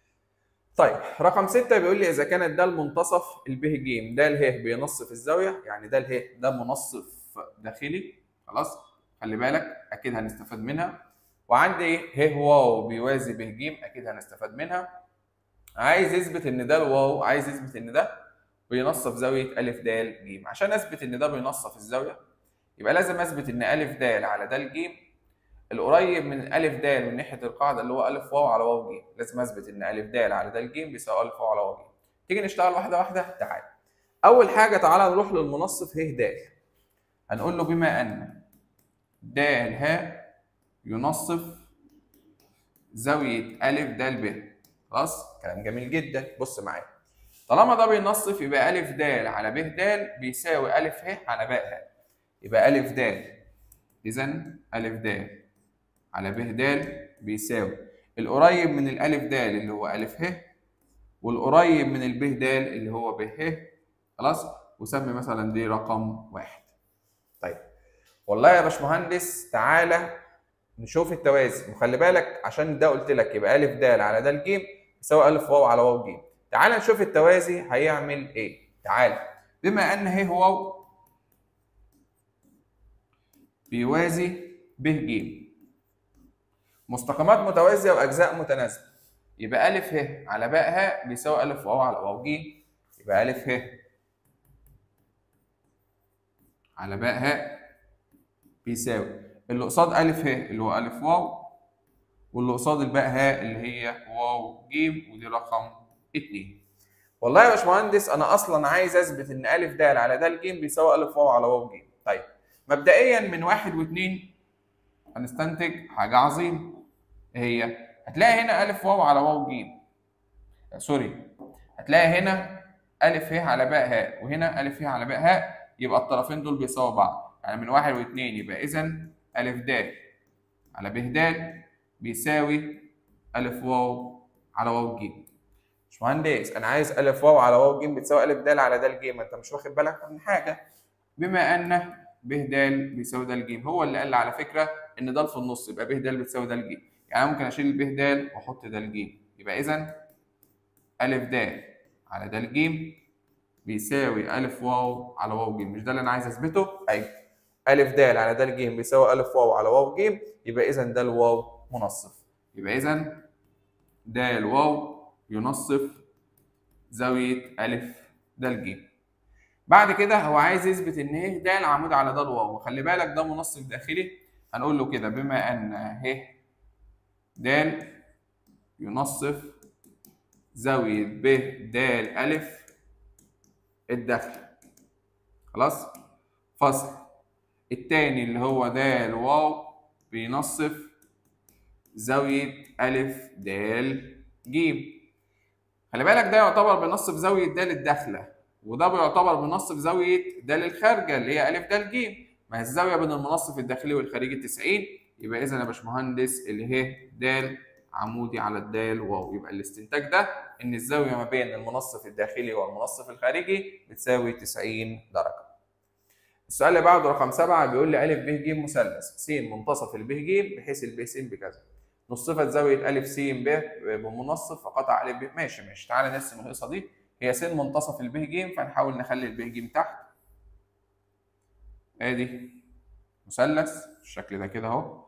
طيب رقم ستة بيقول لي إذا كانت ده المنتصف الب ج ده اله بينصف الزاوية يعني ده اله ده منصف داخلي خلاص خلي بالك أكيد هنستفاد منها وعندي ه واو بيوازي ب ج أكيد هنستفاد منها عايز يثبت إن ده الواو عايز يثبت إن ده بينصف زاوية أ د ج عشان أثبت إن ده بينصف الزاوية يبقى لازم أثبت إن أ د على د ج القريب من أ د من ناحية القاعدة اللي هو أ واو على واو ج لازم أثبت إن أ د على د ج بيساوي أ واو على واو ج تيجي نشتغل واحدة واحدة تعال أول حاجة تعالى نروح للمنصف ه د هنقول له بما أن د ه ينصف زاوية أ د ب خلاص كلام جميل جدا بص معايا طالما ده بينصف يبقى أ د على ب د بيساوي أ ه على باء ه يبقى أ د إذا أ د على ب د بيساوي القريب من الألف د اللي هو أ ه والقريب من الب د اللي هو ب ه خلاص وسمي مثلا دي رقم واحد طيب والله يا باشمهندس تعالى نشوف التوازي وخلي بالك عشان ده قلت لك يبقى أ د على د ج يساوي أ واو على واو ج تعال نشوف التوازي هيعمل ايه تعال بما ان ه واو بيوازي ب ج مستقيمات متوازيه واجزاء متناسبه يبقى ا ه على باء ه بيساوي ا واو على واو ج يبقى ا ه على باء ه بيساوي اللي قصاد ا ه اللي هو ا واو واللي قصاد الباء ه اللي هي واو ج ودي رقم 2 والله يا باشمهندس انا اصلا عايز اثبت ان ا د على د ج بيساوي ا واو على واو ج طيب مبدئيا من واحد واثنين هنستنتج حاجة عظيمة إيه هي هتلاقي هنا ألف واو على واو جيم سوري هتلاقي هنا ألف ه على باء هاء وهنا ألف ه على باء هاء يبقى الطرفين دول بيساووا بعض يعني من واحد واثنين يبقى إذا ألف د على ب د بيساوي ألف واو على واو ج مش مهندس أنا عايز ألف واو على واو ج بتساوي ألف د على د ج ما أنت مش واخد بالك من حاجة بما أن ب د بيساوي د ج هو اللي قال على فكرة إن د في النص يبقى ب د بتساوي د ج يعني أنا ممكن أشيل ب د وأحط د ج يبقى إذا ألف د على د ج بيساوي ألف واو على واو ج مش ده اللي أنا عايز أثبته؟ أيوه ألف د على د ج بيساوي ألف واو على واو ج يبقى إذا ده الواو منصف يبقى إذا د واو ينصف زاوية ألف د ج بعد كده هو عايز يثبت إن ه د عمود على د واو وخلي بالك ده منصف داخلي هنقول له كده بما أن ه د ينصف زاوية ب د ألف الداخل خلاص فصل التاني اللي هو د واو بينصف زاوية ألف د ج خلي بالك ده يعتبر بينصف زاوية د الداخلة وده بيعتبر بينصف زاوية د الخارجة اللي هي ألف د ج ما هي الزاوية بين المنصف الداخلي والخارجي 90 يبقى إذا يا باشمهندس اللي هي د عمودي على الدال واو يبقى الاستنتاج ده ان الزاويه ما بين المنصف الداخلي والمنصف الخارجي بتساوي 90 درجه. السؤال اللي بعده رقم 7 بيقول لي ا ب ج مثلث س منتصف ال ب ج بحيث ال ب س بكذا. نصفت زاويه ا س ب بمنصف فقطع ا ب ماشي ماشي تعالى نرسم القصه دي هي س منتصف ال ب ج فنحاول نخلي ال ب ج تحت. ادي مثلث بالشكل ده كده اهو.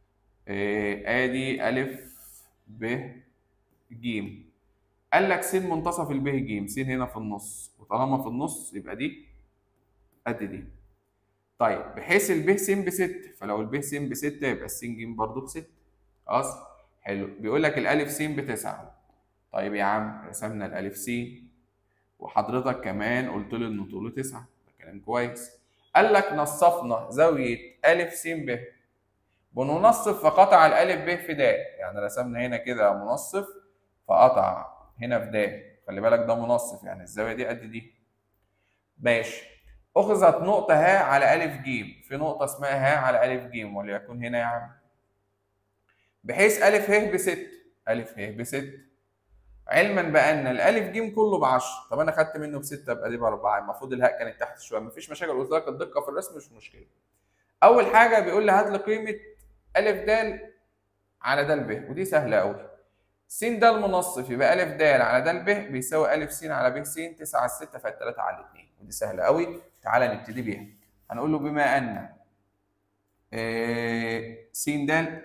ادي ا ب ج قال لك س منتصف ال ب ج س هنا في النص وطالما في النص يبقى دي قد دي طيب بحيث ال ب س ب 6 فلو ال ب س ب 6 يبقى الس ج برضه ب 6 خلاص حلو بيقول لك الالف س ب 9 طيب يا عم رسمنا الالف س وحضرتك كمان قلت لي ان طوله 9 ده كلام كويس قال لك نصفنا زاويه ا س ب بننصف فقطع الالف ب في د يعني رسمنا هنا كده منصف فقطع هنا في د خلي بالك ده منصف يعني الزاويه دي قد دي ماشي اخذت نقطه ه على الف ج في نقطه اسمها ه على الف ج وليكن هنا يا عم بحيث الف ه ب 6 الف ه ب 6 علما بان الالف ج كله ب 10 طب انا خدت منه ب 6 يبقى دي ب 4 المفروض الهاء كانت تحت شويه مفيش مشاكل قلت لك الدقه في الرسم مش مشكله اول حاجه بيقول لي هات لي قيمه ألف د على د ب ودي سهلة أوي. س د المنصف يبقى ألف د على د ب بيساوي ألف س على ب س 9 على 6 فال 3 على 2 ودي سهلة أوي تعالى نبتدي بيها. هنقول له بما أن س د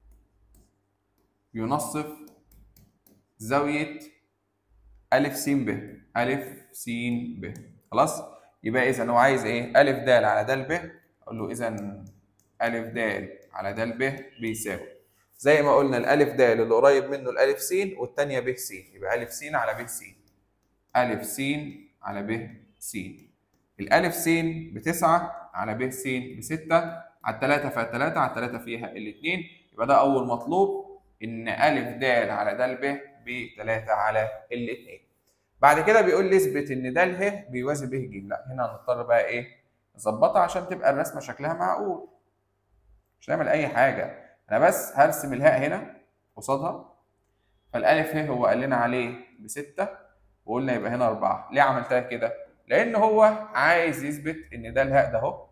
ينصف زاوية ألف س ب ألف س ب خلاص؟ يبقى إذا هو عايز إيه؟ ألف د على د ب أقول له إذا ألف د على د ب بيساوي زي ما قلنا الالف د اللي قريب منه الالف س والثانيه ب س يبقى الف س على ب س الف س على ب س الالف س بتسعة على ب س بستة على الثلاثة فالثلاثة على الثلاثة فيها الاثنين يبقى ده أول مطلوب إن ألف د على د ب بتلاتة على الاثنين بعد كده بيقول لي اثبت إن د ه بيوازي ب ج لا هنا هنضطر بقى إيه نظبطها عشان تبقى الرسمة شكلها معقول مش هنعمل اي حاجه انا بس هرسم الهاء هنا قصادها فالالف ه هو قال لنا عليه بستة وقلنا يبقى هنا أربعة ليه عملتها كده لان هو عايز يثبت ان ده الهاء ده اهو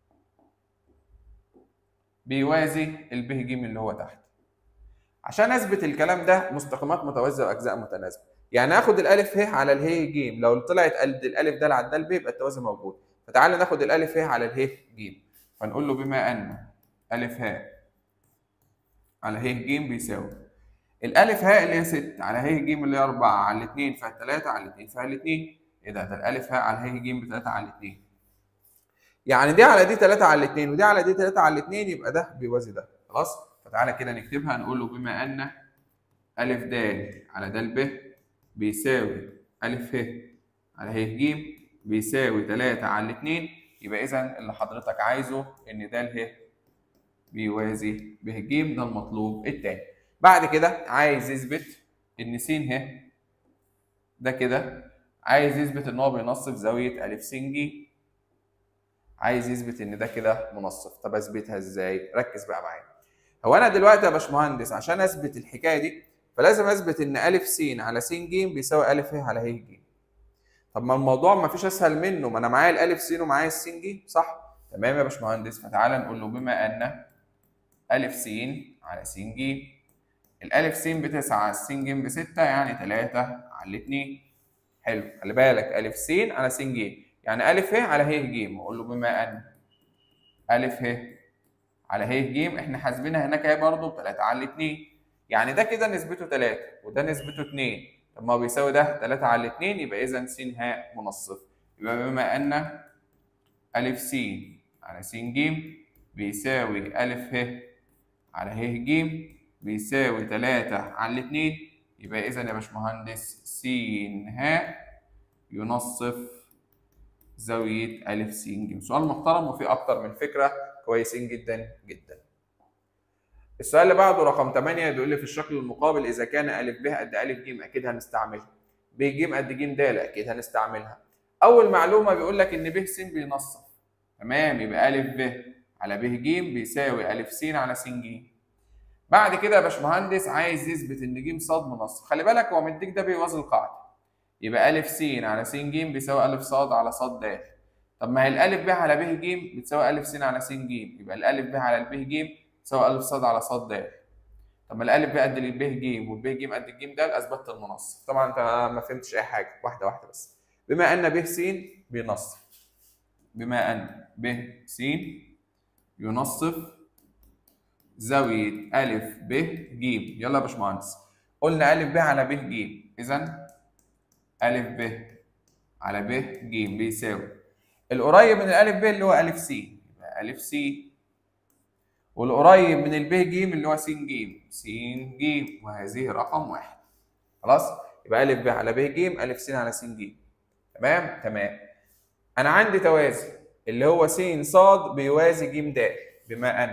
بيوازي الب ج اللي هو تحت عشان اثبت الكلام ده مستقيمات متوازيه واجزاء متناسبه يعني اخد الالف ه على اله ج لو طلعت الالف د على الدال ب يبقى التوازي موجود فتعالى ناخد الالف ه على اله ج فنقول له بما ان ألف هاء على ه ج بيساوي الألف هاء اللي هي 6 على ه ج اللي هي 4 على 2 فيها 3 على 2 فيها 2 إيه ده؟ ده الألف هاء على ه ج ب 3 على 2 يعني دي على دي 3 على 2 ودي على دي 3 على 2 يبقى ده بيوازي ده خلاص؟ فتعالى كده نكتبها نقول له بما أن ألف د على د ب بيساوي ألف ه على ه ج بيساوي 3 على 2 يبقى اذا اللي حضرتك عايزه ان د ه بيوازي ب ج ده المطلوب الثاني بعد كده عايز يثبت ان س ه ده كده عايز يثبت ان هو بينصف زاويه ا س ج عايز يثبت ان ده كده منصف طب اثبتها ازاي ركز بقى معايا هو انا دلوقتي يا باشمهندس عشان اثبت الحكايه دي فلازم اثبت ان ا س على س ج بيساوي ا ه على ه ج طب ما الموضوع ما فيش اسهل منه ما انا معايا الالف س ومعايا الس ج صح تمام يا باشمهندس فتعالى نقول له بما ان ا س على س ج الالف س بتسعة على الس ج بستة يعني تلاتة على الاتنين حلو خلي بالك الف س على س ج يعني ا ه على ه ج اقول له بما ان ا ه على ه ج احنا حاسبينها هناك اهي برضه ب 3 على 2 يعني ده كده نسبته 3 وده نسبته 2 طب ما هو بيساوي ده 3 على 2 يبقى اذا س ه منصف يبقى بما ان ا س على س ج بيساوي ا ه على ه ج بيساوي 3 على 2 يبقى اذا يا باشمهندس س ه ينصف زاوية أ س ج سؤال محترم وفيه أكتر من فكرة كويسين جدا جدا السؤال اللي بعده رقم 8 بيقول لي في الشكل المقابل إذا كان أ ب قد أ ج أكيد هنستعملها ب ج قد ج د أكيد هنستعملها أول معلومة بيقول لك إن ب س بينصف تمام يبقى أ ب على ب ج بيساوي أ س على س ج بعد كده يا باشمهندس عايز يثبت إن ج ص منصف خلي بالك هو مديك ده بيوازي القاعدة يبقى أ س على س ج بيساوي أ ص على ص د طب ما هي الألف ب على ب ج بتساوي أ س على س ج يبقى الألف ب على الب ج تساوي أ ص على ص د طب ما الألف ب قد الب ج والب ج قد الج د أثبتت المنصف طبعا أنت ما فهمتش أي حاجة واحدة واحدة بس بما أن ب س بينصف بما أن ب س ينصف زاوية أ ب ج يلا يا باشمهندس قلنا أ ب على ب ج إذا أ ب على ب ج بيساوي القريب من الألف ب اللي هو أ س يبقى أ س والقريب من الب ج اللي هو س ج س ج وهذه رقم واحد خلاص يبقى أ ب على ب ج أ س على س ج تمام تمام أنا عندي توازي اللي هو س ص بيوازي ج د بما أن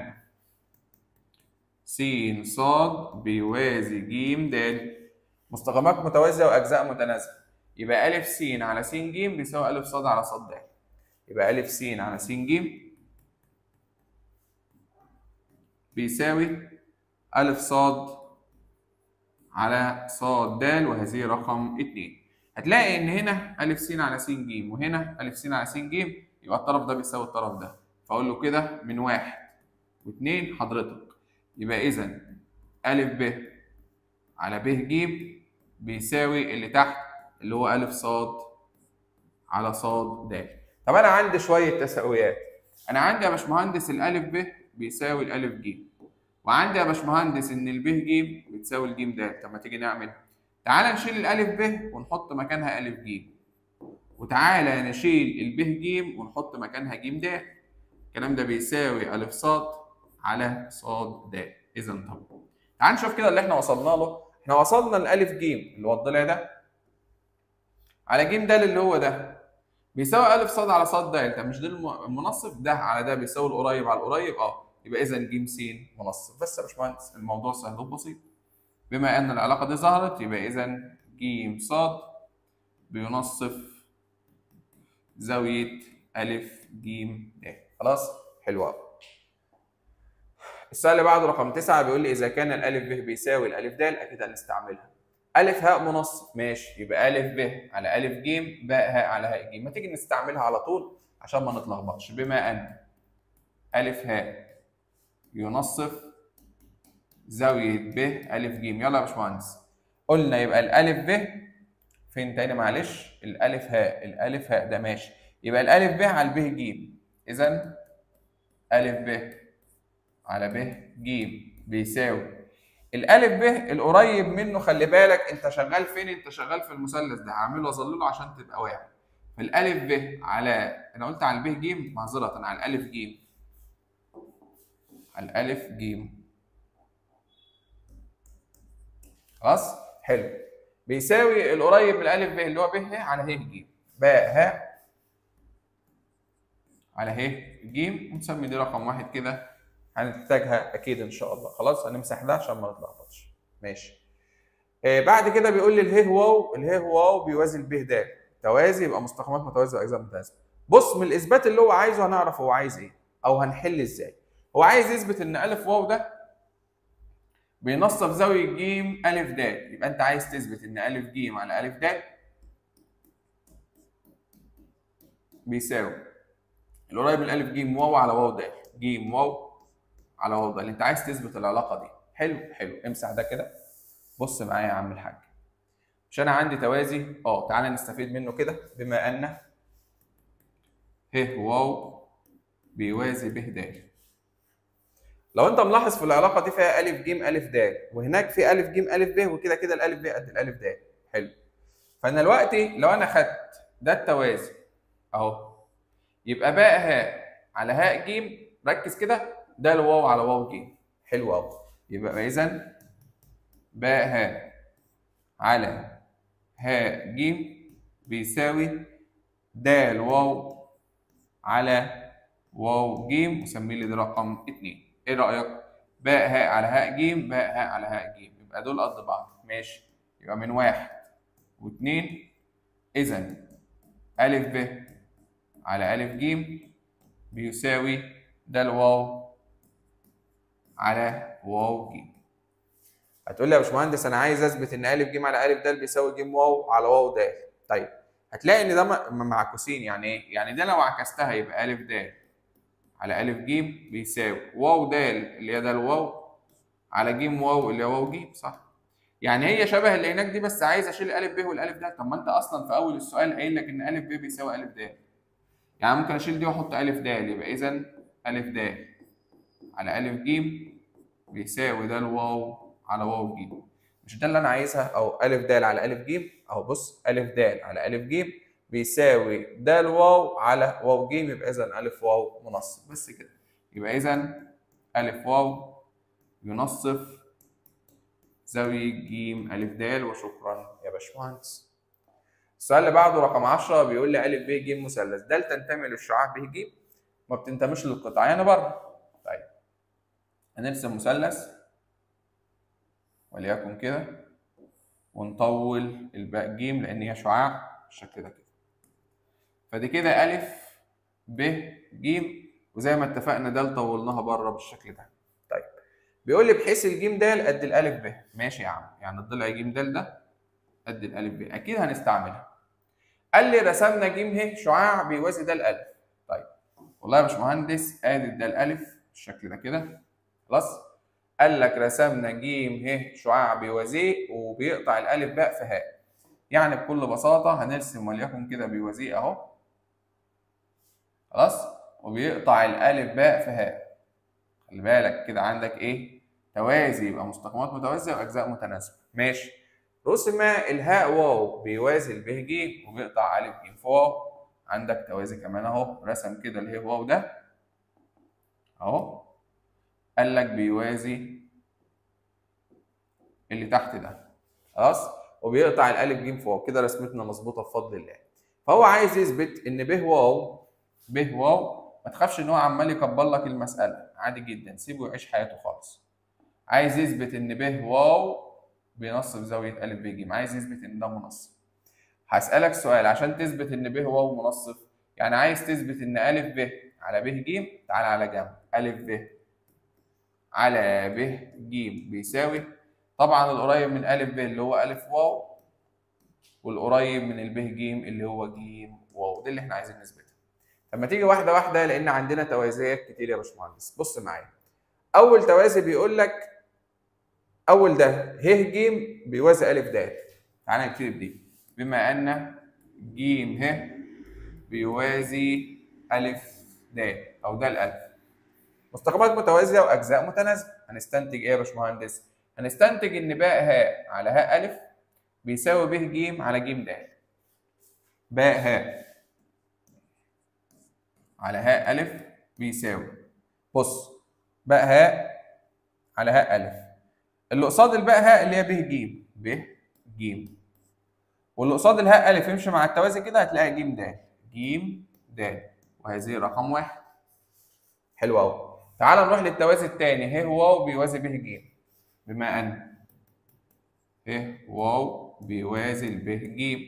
س ص بيوازي ج د مستقيمات متوازية وأجزاء متناسبة يبقى أ س على س ج بيساوي أ ص على ص د يبقى أ س على س ج بيساوي أ ص على ص د وهذه رقم 2 هتلاقي إن هنا أ س على س ج وهنا أ س على س ج يبقى الطرف ده بيساوي الطرف ده فأقول له كده من واحد واثنين حضرتك يبقى إذا أ ب على ب ج بيساوي اللي تحت اللي هو أ ص على ص د طب انا عندي شويه تساويات انا عندي يا باشمهندس الالف ب بيساوي الالف ج وعندي يا باشمهندس ان الب ج بتساوي الج د طب ما تيجي نعمل تعالى نشيل الالف ب ونحط مكانها الف ج وتعالى نشيل الب ج ونحط مكانها ج د الكلام ده بيساوي الف ص على ص د اذا طب تعال نشوف كده اللي احنا وصلنا له احنا وصلنا لالف ج اللي هو الضلع ده على ج د اللي هو ده بيساوي أ ص على ص د طب مش ده المنصف ده على ده بيساوي القريب على القريب اه يبقى اذا ج س منصف بس يا باشمهندس الموضوع سهل وبسيط بما ان العلاقه دي ظهرت يبقى اذا ج ص بينصف زاويه أ ج د خلاص حلو قوي السؤال اللي بعده رقم 9 بيقول لي اذا كان الالف ب بيساوي الالف د اكيد هنستعملها ألف هاء منصف ماشي يبقى ألف ب على ألف ج باء هاء على هاء ج ما تيجي نستعملها على طول عشان ما نتلخبطش بما أن ألف هاء ينصف زاوية ب ألف ج يلا يا باشمهندس قلنا يبقى الألف ب فين تاني معلش الألف هاء الألف هاء ده ماشي يبقى الألف ب على ب ج إذا ألف ب على ب ج بيساوي الالف ب القريب منه خلي بالك انت شغال فين انت شغال في المثلث ده هعمله اظلله عشان تبقى واعي فالالف ب على انا قلت على الب ج معذره على الالف ج على الالف ج خلاص حلو بيساوي القريب من الالف ب اللي هو ب ه على ه ج باء ه على ه ج ونسمي دي رقم واحد كده هنحتاجها اكيد ان شاء الله خلاص هنمسح ده عشان ما نتلخبطش ماشي آه بعد كده بيقول لي اله واو اله واو بيوازي الب د توازي يبقى مستقيمات متوازيه واجزاء متناسبه بص من الاثبات اللي هو عايزه هنعرف هو عايز ايه او هنحل ازاي هو عايز يثبت ان الف واو ده بينصف زاويه ج الف د يبقى انت عايز تثبت ان الف ج على الف د بيساوي القريب من الف ج واو على واو د ج واو على واو د انت عايز تثبت العلاقه دي حلو حلو امسح ده كده بص معايا يا عم الحاج مش انا عندي توازي اه تعالى نستفيد منه كده بما ان ه واو بيوازي ب د لو انت ملاحظ في العلاقه دي فيها الف ج الف د وهناك في الف ج الف ب وكده كده الالف ب قد الالف د حلو فانا دلوقتي لو انا خدت ده التوازي اهو يبقى باء هاء على هاء ج ركز كده ده الواو على واو ج حلو قوي يبقى اذا باء هاء على هاء ج بيساوي د واو على واو ج وسمي لي ده رقم 2 ايه رايك باء هاء على هاء ج باء هاء على هاء ج يبقى دول قد بعض ماشي يبقى من واحد واثنين اذا الف ب على الف ج بيساوي ده الواو على واو ج هتقول لي يا باشمهندس انا عايز اثبت ان الف ج على الف د بيساوي ج واو على واو د طيب هتلاقي ان ده معكوسين يعني ايه يعني ده لو عكستها يبقى الف د على الف ج بيساوي واو د اللي هي ده الواو على ج واو اللي هو واو ج صح يعني هي شبه اللي هناك دي بس عايز اشيل الالف ب والالف د طب ما انت اصلا في اول السؤال قايل لك ان الف ب بيساوي الف د يعني ممكن اشيل دي واحط الف د يبقى اذا الف د على الف ج بيساوي ده الواو على واو ج مش ده اللي انا عايزها او الف د على الف ج اهو بص الف د على الف ج بيساوي د واو على واو ج يبقى اذا الف واو منصف بس كده يبقى اذا الف واو ينصف زاوية ج الف د وشكرا يا باشمهندس السؤال اللي بعده رقم 10 بيقول لي الف ب ج مثلث د تنتمي للشعاع ب ج ما بتنتميش للقطع يعني بره طيب هنرسم مثلث وليكن كده ونطول الباء ج لان هي شعاع بالشكل ده كده فدي كده الف ب ج وزي ما اتفقنا د طولناها بره بالشكل ده طيب بيقول لي بحيث الجيم د قد الالف ب ماشي يا عم يعني الضلع ج د ده قد الالف ب اكيد هنستعملها قال لي رسمنا ج ه شعاع بيوازي ده الالف طيب والله يا باشمهندس ادي ده الالف بالشكل ده كده خلاص قال لك رسمنا ج ه شعاع بيوازيه وبيقطع الالف باء في هاء يعني بكل بساطه هنرسم وليكن كده بيوازيه اهو خلاص وبيقطع الالف باء في هاء خلي بالك كده عندك ايه توازي يبقى مستقيمات متوازيه واجزاء متناسبه ماشي رسم الهاء واو بيوازي الب ج وبيقطع الف ج فواو عندك توازي كمان اهو رسم كده اله واو ده اهو قال لك بيوازي اللي تحت ده خلاص وبيقطع الالف ج فوق كده رسمتنا مظبوطه بفضل الله فهو عايز يثبت ان ب واو ب واو ما تخافش ان هو عمال يكبر لك المساله عادي جدا سيبه يعيش حياته خالص عايز يثبت ان ب واو بينصف زاويه ا ب ج عايز يثبت ان ده منصف هسالك سؤال عشان تثبت ان ب واو منصف يعني عايز تثبت ان ا ب على ب ج تعال على جنب ا ب على ب ج بيساوي طبعا القريب من ا ب اللي هو ا واو والقريب من الب ج اللي هو ج واو ده اللي احنا عايزين نثبته لما تيجي واحده واحده لان عندنا توازيات كتير يا باشمهندس بص معايا اول توازي بيقول لك اول ده ه ج بيوازي ا د تعالى نكتب دي بما ان ج ه بيوازي ا د او ده الالف مستقيمات متوازيه واجزاء متناسبه هنستنتج ايه يا باشمهندس هنستنتج ان باء هاء على هاء الف بيساوي ب ج على ج د باء هاء على هاء الف بيساوي بص باء هاء على هاء الف اللي قصاد الباء هاء اللي هي ب ج ب ج واللي قصاد الهاء الف يمشي مع التوازي كده هتلاقي ج د ج د وهذه رقم واحد حلو قوي تعال نروح للتوازي الثاني ه واو بيوازي ب ج بما ان ه واو بيوازي ب ج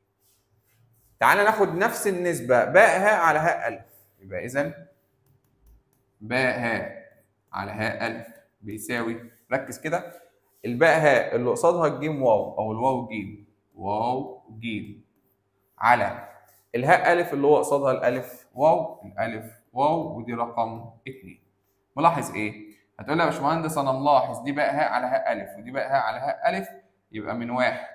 تعال ناخد نفس النسبة باء هاء على هاء ألف يبقى إذا باء هاء على هاء ألف بيساوي ركز كده الباء هاء اللي قصادها الجيم واو أو الواو جيم واو جيم على الهاء ألف اللي هو قصادها الألف واو الألف واو ودي رقم اتنين ملاحظ إيه؟ هتقول لي يا باشمهندس أنا ملاحظ دي باء هاء على هاء ألف ودي باء هاء على هاء ألف يبقى من واحد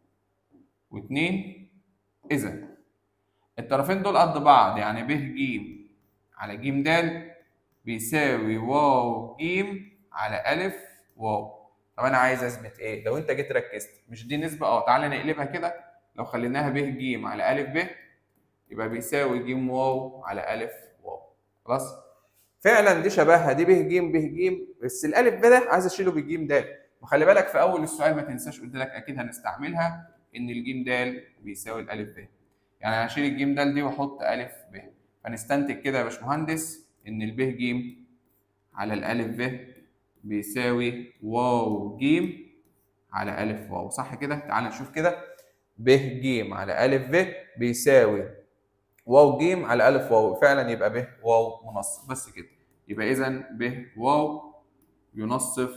واثنين إذا الطرفين دول قد بعض يعني ب ج على ج د بيساوي واو ج على ألف واو طب أنا عايز أثبت إيه؟ لو أنت جيت ركزت مش دي نسبة أه تعالى نقلبها كده لو خليناها ب ج على ألف ب يبقى بيساوي ج واو على ألف واو خلاص؟ فعلا دي شبهها دي ب ج ب ج بس الألف ب ده عايز أشيله بالجيم د وخلي بالك في أول السؤال ما تنساش قلت لك أكيد هنستعملها إن الجيم د بيساوي الألف ب يعني هشيل الجيم د دي واحط الف ب فنستنتج كده يا باشمهندس ان الب ج على الالف ب بيساوي واو ج على الف واو صح كده تعال نشوف كده ب ج على الف ب بيساوي واو ج على الف واو فعلا يبقى ب واو منصف بس كده يبقى اذا ب واو ينصف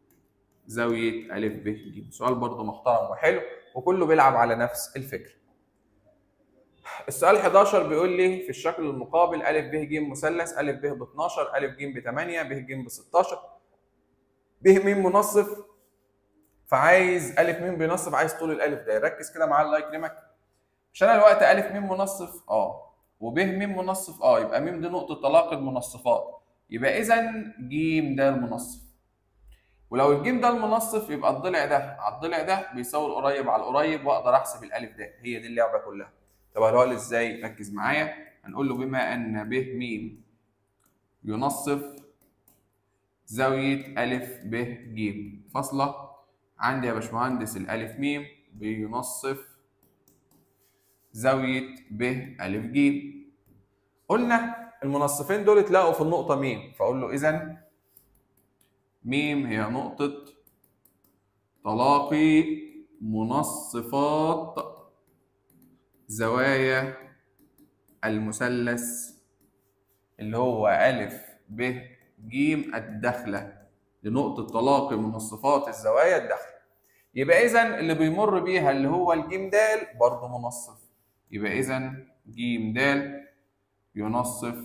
زاويه الف ب ج سؤال برضه محترم وحلو وكله بيلعب على نفس الفكره السؤال 11 بيقول لي في الشكل المقابل ا ب ج مثلث ا ب ب 12 ا ج ب 8 ب ج ب 16 ب م منصف فعايز ا م بينصف عايز طول الالف ده ركز كده معايا الله يكرمك مش انا الوقت ا م منصف اه وب م منصف اه يبقى م دي نقطه تلاقي المنصفات يبقى اذا ج ده المنصف ولو الجيم ده المنصف يبقى الضلع ده على الضلع ده بيساوي القريب على القريب واقدر احسب الالف ده هي دي اللعبه كلها طب هقول ازاي ركز معايا هنقول له بما ان ب م ينصف زاويه ا ب ج فاصله عندي يا باشمهندس الالف م بينصف زاويه ب ا ج قلنا المنصفين دول اتلاقوا في النقطه م فاقول له اذا م هي نقطه تلاقي منصفات زوايا المثلث اللي هو أ ب ج الداخلة لنقطة تلاقي منصفات الزوايا الداخلة يبقى إذا اللي بيمر بيها اللي هو الجيم د برضه منصف يبقى إذا ج د ينصف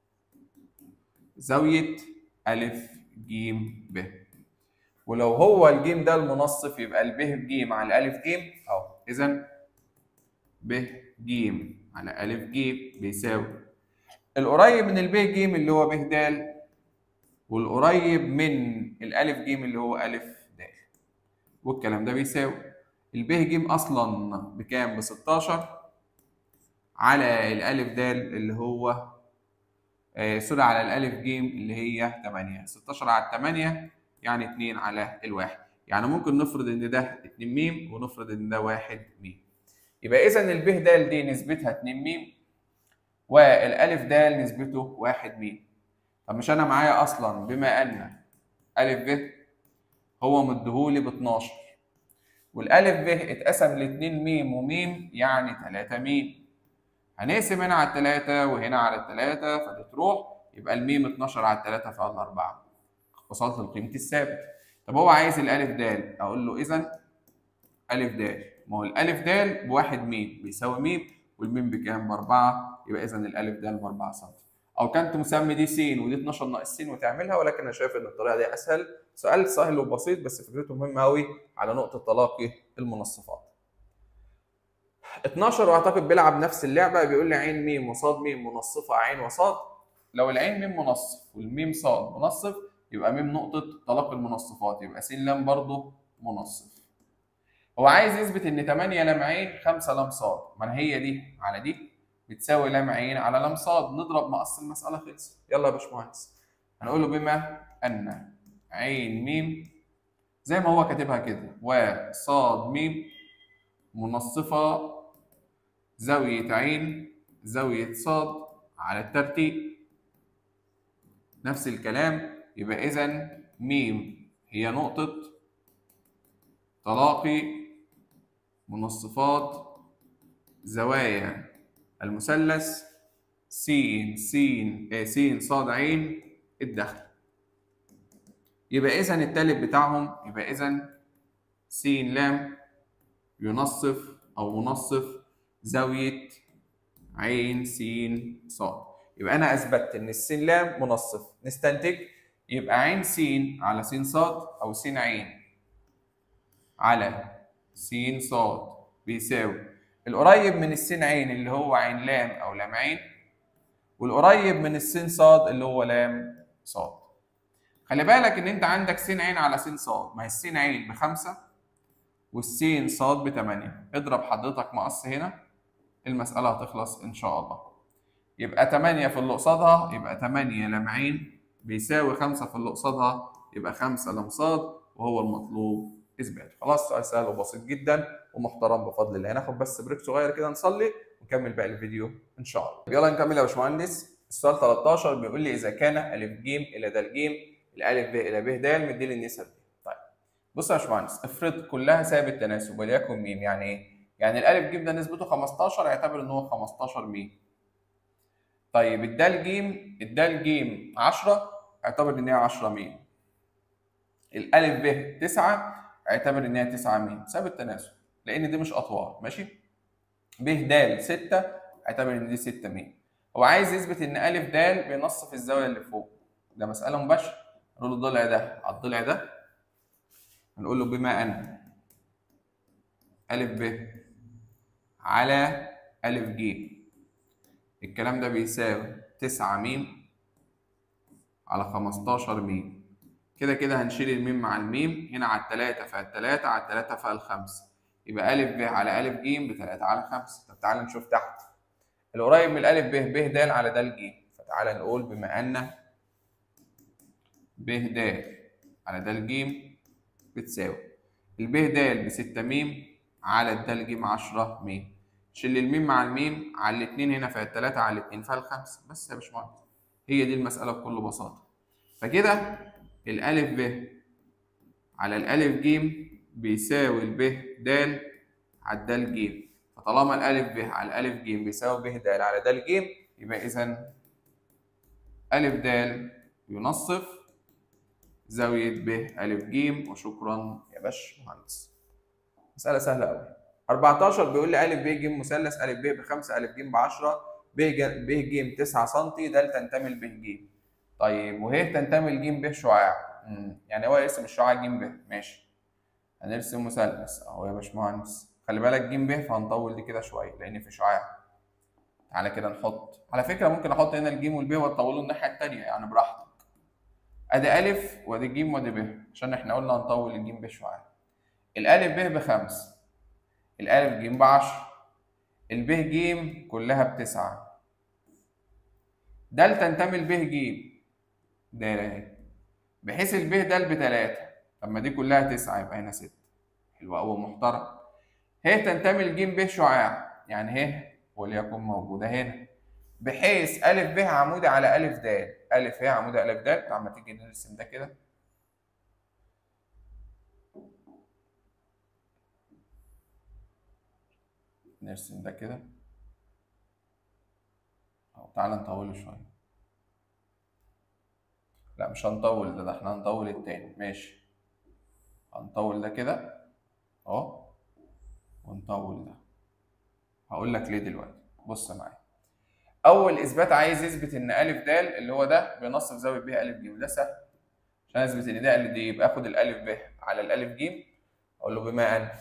زاوية أ ج ب ولو هو الجيم ده المنصف يبقى الب ج مع الألف ج أهو إذا ب ج على أ ج بيساوي القريب من الب ج اللي هو ب د والقريب من الألف ج اللي هو أ د والكلام ده بيساوي الب ج أصلا بكام؟ ب 16 على الألف د اللي هو آه سوري على الألف ج اللي هي 8 16 على 8 يعني 2 على الواحد يعني ممكن نفرض إن ده 2 م ونفرض إن ده 1 م يبقى اذا الب د دي نسبتها 2 م والالف د نسبته 1 م طب مش انا معايا اصلا بما ان ا ب هو مديهولي ب 12 والالف ب اتقسم ل 2 م وم يعني 3 م هنقسم هنا على 3 وهنا على 3 فدي تروح يبقى الميم 12 على 3 فقال 4 وصلت لقيمه الثابت طب هو عايز الالف د اقول له اذا الف د ما هو الالف د بواحد ميم بيساوي ميم والميم بكام؟ باربعه يبقى اذا الالف د ب 4 سم او كنت مسمي دي س ودي 12 ناقص س وتعملها ولكن انا شايف ان الطريقه دي اسهل سؤال سهل وبسيط بس فكرته مهمه قوي على نقطه تلاقي المنصفات 12 واعتقد بيلعب نفس اللعبه بيقول لي عين ميم وصاد ميم منصفه عين وصاد لو العين ميم منصف والميم صاد منصف يبقى ميم نقطه تلاقي المنصفات يبقى س لام برضه منصف هو عايز يثبت ان 8 لام عين 5 لام صاد ما هي دي على دي بتساوي لام عين على لام صاد نضرب مقص المساله خلص يلا يا باشمهندس هنقول له بما ان عين ميم زي ما هو كاتبها كده وصاد ميم منصفه زاويه عين زاويه صاد على الترتيب نفس الكلام يبقى إذا م هي نقطة تلاقي منصفات زوايا المثلث س س س ص ع الدخل يبقى إذا التالت بتاعهم يبقى إذا س لام ينصف أو منصف زاوية عين س ص يبقى أنا أثبتت إن السين لام منصف نستنتج يبقى عين س على س ص أو س عين على س ص بيساوي القريب من السين عين اللي هو عين لام أو لام عين والقريب من السين ص اللي هو لام ص خلي بالك إن أنت عندك س عين على س ص ما هي السين عين بخمسة والسين ص بتمانية اضرب حضرتك مقص هنا المسألة هتخلص إن شاء الله يبقى تمانية في اللي قصادها يبقى تمانية لام عين بيساوي خمسة في اللي قصادها يبقى خمسة لام صاد وهو المطلوب إثباته خلاص سؤال سهل وبسيط جدا ومحترم بفضل الله هناخد بس بريك صغير كده نصلي ونكمل باقي الفيديو إن شاء الله يلا نكمل يا باشمهندس السؤال 13 بيقول لي إذا كان أ ج إلى د ج الألف ب إلى ب د مديني النسب دي طيب بص يا باشمهندس افرض كلها ثابت تناسب وليكن م يعني ايه؟ يعني الالف ج ده نسبته 15 اعتبر ان هو 15 م طيب الدال ج الدال ج 10 اعتبر ان هي 10 م الالف ب 9 اعتبر ان هي 9 م ثابت تناسب لان دي مش اطوال ماشي ب د 6 اعتبر ان دي 6 م هو عايز يثبت ان الف د بينصف الزاويه اللي فوق ده مساله مباشره نقول له الضلع ده على الضلع ده هنقول له بما ان ألف ب على ألف ج الكلام ده بيساوي تسعة ميم على خمستاشر ميم كده كده هنشيل الميم مع الميم هنا على التلاتة فالتلاتة على التلاتة فالخمسة يبقى ألف ب على ألف ج بتلاتة على خمسة طب تعالى نشوف تحت القريب من الألف ب ب د على د ج فتعالى نقول بما أن ب د على د ج بتساوي الب د ب 6 م على الدال ج 10 م شيل الميم مع الميم على الاثنين هنا فيها الثلاثة على الاثنين فيها الخمسة بس يا باشمهندس هي دي المسألة بكل بساطة فكده الألف ب على الألف ج بيساوي الب د على الدال ج فطالما الألف ب على الألف ج بيساوي ب د على د ج يبقى إذا ألف د ينصف زاوية ب ألف ج وشكرا يا باش مهندس. مسألة سهلة أوي. 14 بيقول لي ألف ب ج مثلث ألف ب ب 5 ألف ج ب 10 ب ج ب ج 9 سم د تنتمي ل ب ج. طيب وهي تنتمي لج ب شعاع. يعني هو يرسم الشعاع ج ب ماشي. هنرسم مثلث أهو يا باشمهندس. خلي بالك ج ب فهنطول دي كده شوية لأن في شعاع. تعالى كده نحط على فكرة ممكن أحط هنا الجيم والب وأطوله الناحية التانية يعني براحتك. ادي الف وادي ج وادي ب عشان احنا قلنا هنطول الجيم بشويه الالف ب بخمسة الالف ج بعشرة الب ج كلها بتسعة د تنتمي لب ج د اهي بحيث الب د بتلاتة طب ما دي كلها تسعة يبقى هنا ستة حلو أوي محترم هي تنتمي لج ب شعاع يعني ه وليكن موجودة هنا بحيث أ ب عمودي على أ د أ ه عمودي على أ د لما تيجي نرسم ده كده نرسم ده كده أهو تعالى نطوله شوية لا مش هنطول ده, ده احنا هنطول التاني ماشي هنطول ده كده اهو ونطول ده هقول لك ليه دلوقتي بص معايا اول اثبات عايز يثبت ان ا د اللي هو ده بينصف زاويه ب ا ج ده سهل عشان اثبت ان ده ا د يبقى اخد الالف ب على الالف ج اقول له بما ان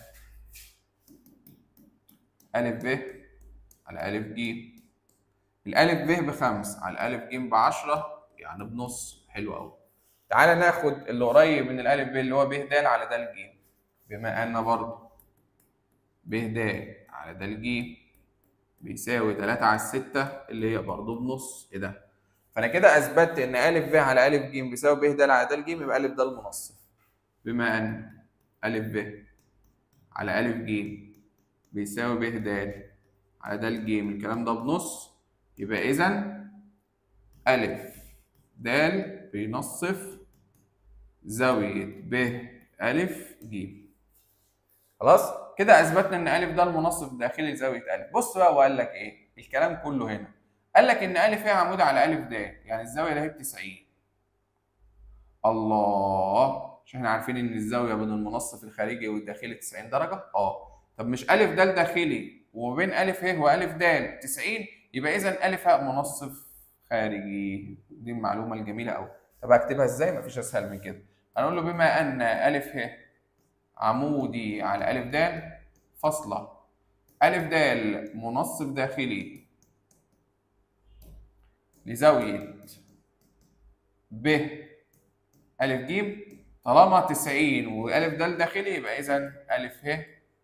ا ب على ا ج الالف ب بخمس على الالف ج ب 10 يعني بنص حلو قوي تعالى ناخد اللي قريب من الالف ب اللي هو ب د على د ج بما ان برضه ب د على د ج بيساوي 3 على 6 اللي هي برضه بنص ايه ده؟ فانا كده اثبتت ان ا ب على ا ج بيساوي ب د على د ج يبقى ا د المنصف بما ان ا ب على ا ج بيساوي ب د على د ج الكلام ده بنص يبقى اذا ألف د بينصف زاوية ب ألف ج خلاص كده أثبتنا إن ألف ده المنصف الداخلي لزاوية ألف بص بقى وقال لك إيه الكلام كله هنا قال لك إن ألف هي عمود على ألف د يعني الزاوية اللي هي ب 90 الله مش احنا عارفين ان الزاويه بين المنصف الخارجي والداخلي 90 درجه اه طب مش الف د داخلي وبين الف ه والف د 90 يبقى اذا الف ه منصف خارجي دي المعلومه الجميله قوي طب اكتبها ازاي مفيش اسهل من كده هنقول له بما ان الف ه عمودي على الف د فاصله الف د منصف داخلي لزاويه ب ألف ج طالما 90 وألف د داخلي يبقى إذا ألف ه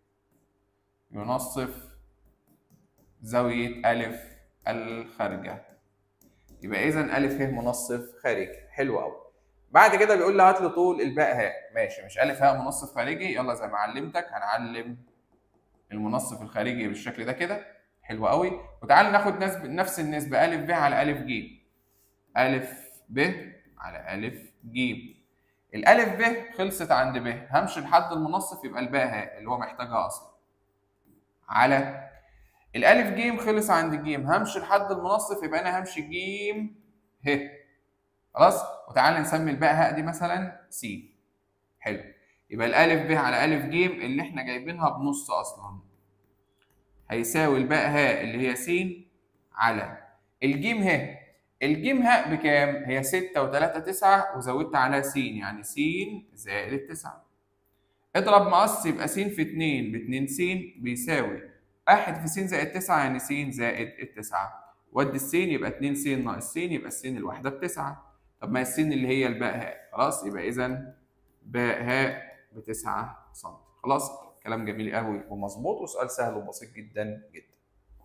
ينصف زاوية ألف الخارجة يبقى إذا ألف ه منصف خارجي حلو أوي بعد كده بيقول لي هات لي طول الباء هاء ماشي مش ألف هاء منصف خارجي يلا زي ما علمتك هنعلم المنصف الخارجي بالشكل ده كده حلو قوي وتعال ناخد نفس النسبة ألف ب على ألف ج ألف ب على ألف ج الألف ب خلصت عند ب همشي لحد المنصف يبقى الباء ها اللي هو محتاجها أصلا على الألف ج خلص عند ج همشي لحد المنصف يبقى أنا همشي ج ه خلاص وتعالى نسمي الباء هاء دي مثلا س حلو يبقى الألف ب على ألف ج اللي احنا جايبينها بنص أصلا هيساوي الباء هاء اللي هي س على الجيم ه الجيم هاء بكام؟ هي 6 و3 9 وزودت عليها س يعني س زائد 9 اضرب مقص يبقى س في 2 ب 2 س بيساوي 1 في س زائد 9 يعني س زائد التسعة ودي الس يبقى 2 س ناقص س يبقى الس الواحدة بتسعة طب ما الس اللي هي الباء هاء خلاص يبقى إذا باء هاء ب 9 سم خلاص كلام جميل قوي ومظبوط وسؤال سهل وبسيط جدا جدا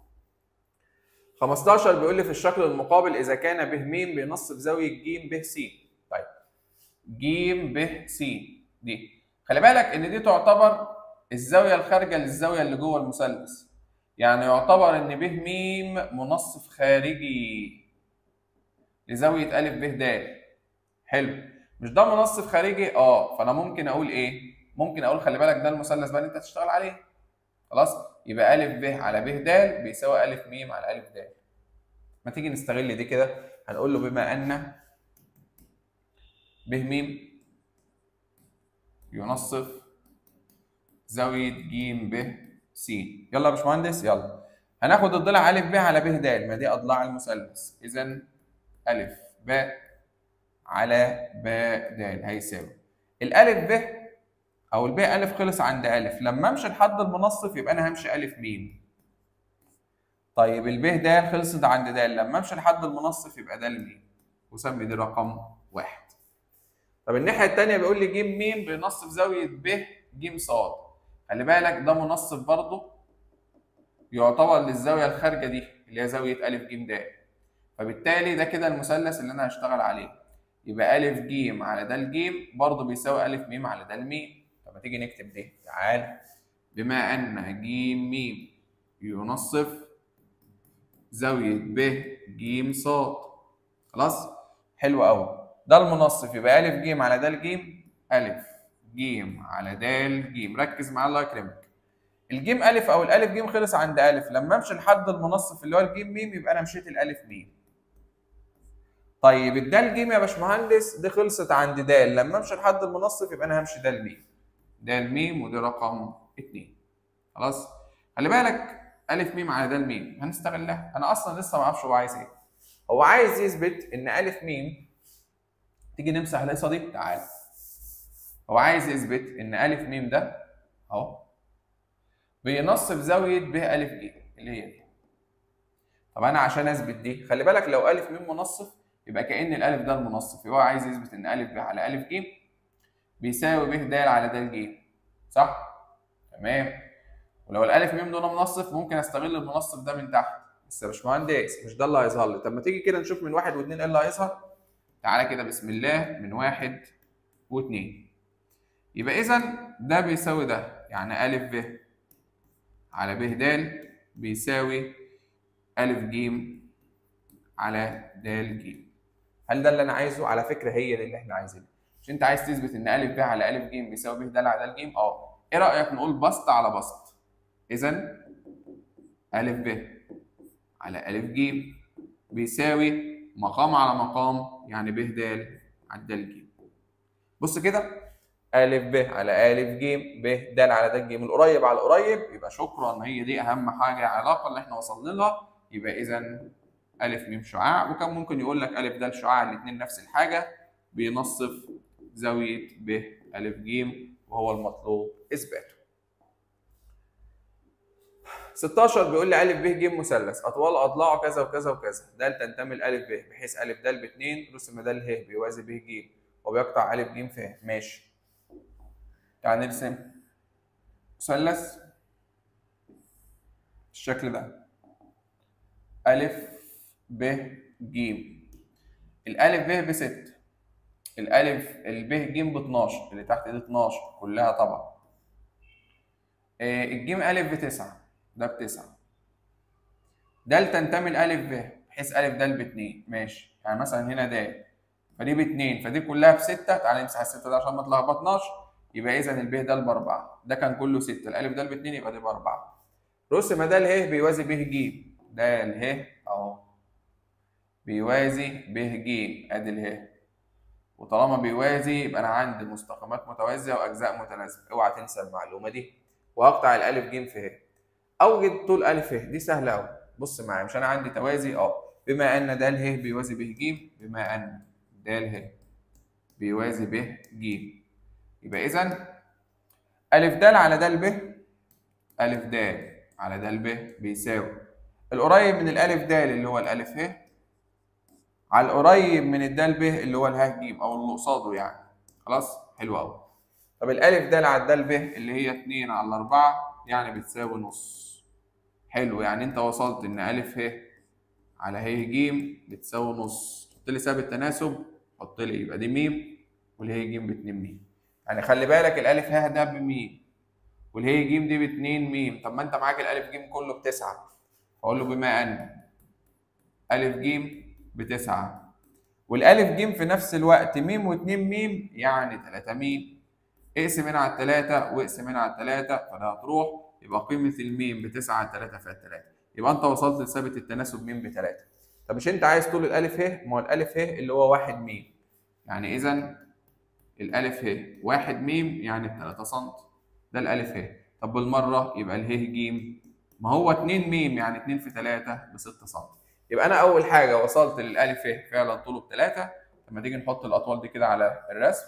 15 بيقول لي في الشكل المقابل اذا كان ب م بينصف زاويه ج ب س طيب ج ب س دي خلي بالك ان دي تعتبر الزاويه الخارجه للزاويه اللي جوه المثلث يعني يعتبر ان ب م منصف خارجي لزاويه ا ب د حلو مش ده منصف خارجي اه فانا ممكن اقول ايه ممكن اقول خلي بالك ده المثلث بقى اللي انت هتشتغل عليه خلاص يبقى أ ب على ب د بيساوي أ م على أ د. ما تيجي نستغل دي كده هنقول له بما أن ب م ينصف زاوية ج ب س يلا يا باشمهندس يلا هناخد الضلع أ ب على ب د ما دي أضلاع المثلث إذا أ ب على ب د هيساوي الألف ب او الباء الف خلص عند الف لما امشي لحد المنصف يبقى انا همشي الف م طيب الب د خلصت عند د لما امشي لحد المنصف يبقى د م وسمي دي رقم واحد طب الناحيه الثانيه بيقول لي ج م بينصف زاويه ب ج ص خلي بالك ده منصف برضه يعتبر للزاويه الخارجه دي اللي هي زاويه ا ج د فبالتالي ده كده المثلث اللي انا هشتغل عليه يبقى ا ج على د ج برضه بيساوي ا م على د م طب ما تيجي نكتب دي تعال بما ان ج م ينصف زاوية ب ج ص خلاص حلو قوي ده المنصف يبقى أ ج على د ج أ ج على د ج ركز معايا الله يكرمك الجيم أ أو الألف ج خلص عند أ لما أمشي لحد المنصف اللي هو الجيم م يبقى أنا مشيت الألف م طيب الدال ج يا باشمهندس دي خلصت عند د لما أمشي لحد المنصف يبقى أنا همشي د م د م ودي رقم 2 خلاص خلي بالك أ م على د م هنستغلها انا اصلا لسه ما اعرفش هو عايز ايه هو عايز يثبت ان أ م تيجي نمسح القصه دي تعال هو عايز يثبت ان أ م ده اهو بينصف زاويه ب أ ج اللي هي دي طب انا عشان اثبت دي خلي بالك لو أ م منصف يبقى كأن الألف ده المنصف يبقى هو عايز يثبت ان أ ب على أ ج بيساوي ب د على د ج صح؟ تمام ولو الالف م دول منصف ممكن استغل المنصف ده من تحت بس يا باشمهندس مش ده اللي هيظهر لي طب ما تيجي كده نشوف من واحد واثنين ايه اللي هيظهر تعالى كده بسم الله من واحد واثنين يبقى اذا ده بيساوي ده يعني ا ب على ب د بيساوي ا ج على د ج هل ده اللي انا عايزه على فكره هي دي اللي احنا عايزينها مش انت عايز تثبت ان ا ب على ا ج بيساوي ب د على د ج اه ايه رايك نقول بسط على بسط اذا ا ب على ا ج بيساوي مقام على مقام يعني ب د على د ج بص كده ا ب على ا ج ب د على د ج من القريب على القريب يبقى شكرا هي دي اهم حاجه علاقه اللي احنا وصلنا لها يبقى اذا ا م شعاع وكان ممكن يقول لك ا د شعاع الاثنين نفس الحاجه بينصف زاويه ب ا ج وهو المطلوب اثباته 16 بيقول لي ا ب ج مثلث اطوال اضلاعه كذا وكذا وكذا د تنتمي ل ا ب بحيث ا د ب 2 رسم د ه بيوازي ب ج وبيقطع ا ج ف ماشي تعال نرسم مثلث بالشكل ده ا ب ج الالف ب ب 6 الالف الب ج ب 12 اللي تحت دي 12 كلها طبعا الجيم الف ب 9 ده ب 9 د تنتمي لالف ب بحيث الف د ب 2 ماشي يعني مثلا هنا د فدي ب 2 فدي كلها ب 6 تعالى نمسح ال 6 ده عشان ما تلخبطناش يبقى اذا الب د ب 4 ده كان كله 6 الالف د ب 2 يبقى دي ب 4 رسم د ه بيوازي ب ج د ه اهو بيوازي ب ج ادي اله وطالما بيوازي يبقى انا عندي مستقيمات متوازيه واجزاء متناسبه اوعى تنسى المعلومه دي وهقطع الالف ج في ه اوجد طول الف ه دي سهله قوي بص معايا مش انا عندي توازي اه بما ان د ه بيوازي ب ج بما ان د ه بيوازي ب ج يبقى اذا الف د على د ب الف د على د ب بيساوي القريب من الالف د اللي هو الالف ه على القريب من الدال ب اللي هو اله ج او اللي قصاده يعني خلاص حلو قوي طب الالف د على الدال ب اللي هي 2 على 4 يعني بتساوي نص حلو يعني انت وصلت ان الف ه على ه ج بتساوي نص حط لي ثابت تناسب حط لي يبقى دي م والهي ج ب 2 م يعني خلي بالك الالف ه ده بم والهي ج دي ب 2 م طب ما انت معاك الالف ج كله بتسعه اقول له بما ان الف ج بتسعة والألف ج في نفس الوقت م واتنين م يعني تلاتة م اقسم هنا على التلاتة واقسم هنا على التلاتة فده هتروح يبقى قيمة الميم بتسعة على التلاتة فيها التلاتة يبقى أنت وصلت لثابت التناسب م بتلاتة طب مش أنت عايز طول الألف ه؟ ما هو الألف ه اللي هو واحد م يعني إذا الألف ه واحد م يعني بتلاتة سم ده الألف ه طب بالمرة يبقى اله ج ما هو اتنين م يعني اتنين في تلاتة بستة سم يبقى انا اول حاجه وصلت للالف ه فعلا طوله بثلاثه لما تيجي نحط الاطوال دي كده على الرسم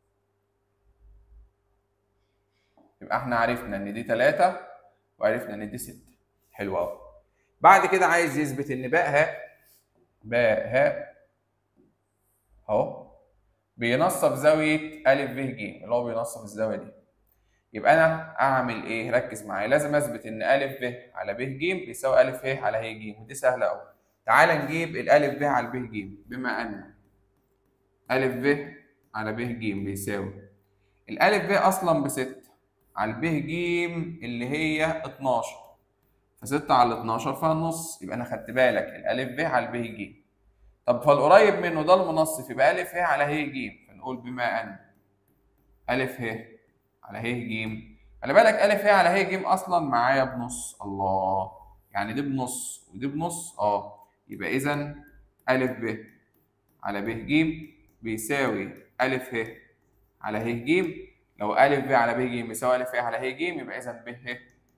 يبقى احنا عرفنا ان دي ثلاثه وعرفنا ان دي سته حلو قوي بعد كده عايز يثبت ان باء هاء باء هاء اهو بينصف زاويه ا ب ج اللي هو بينصف الزاويه دي يبقى انا اعمل ايه ركز معايا لازم اثبت ان ا ب على ب ج بيساوي ا ه على ه ج ودي سهله قوي تعال نجيب الالف ب على ب ج بما ان الف ب على ب ج بيساوي الالف ب اصلا بستة على ب ج اللي هي 12 ف6 على 12 فيها النص يبقى انا خدت بالك الالف ب على ب ج طب فالقريب منه ده المنصف يبقى الف ه على ه ج فنقول بما ان الف ه على ه ج خلي بالك الف ه على ه ج اصلا معايا بنص الله يعني دي بنص ودي بنص اه يبقى إذا أ ب على ب ج بيساوي أ ه على ه ج لو أ ب على ب ج بيساوي أ ه على ه ج يبقى إذا ب ه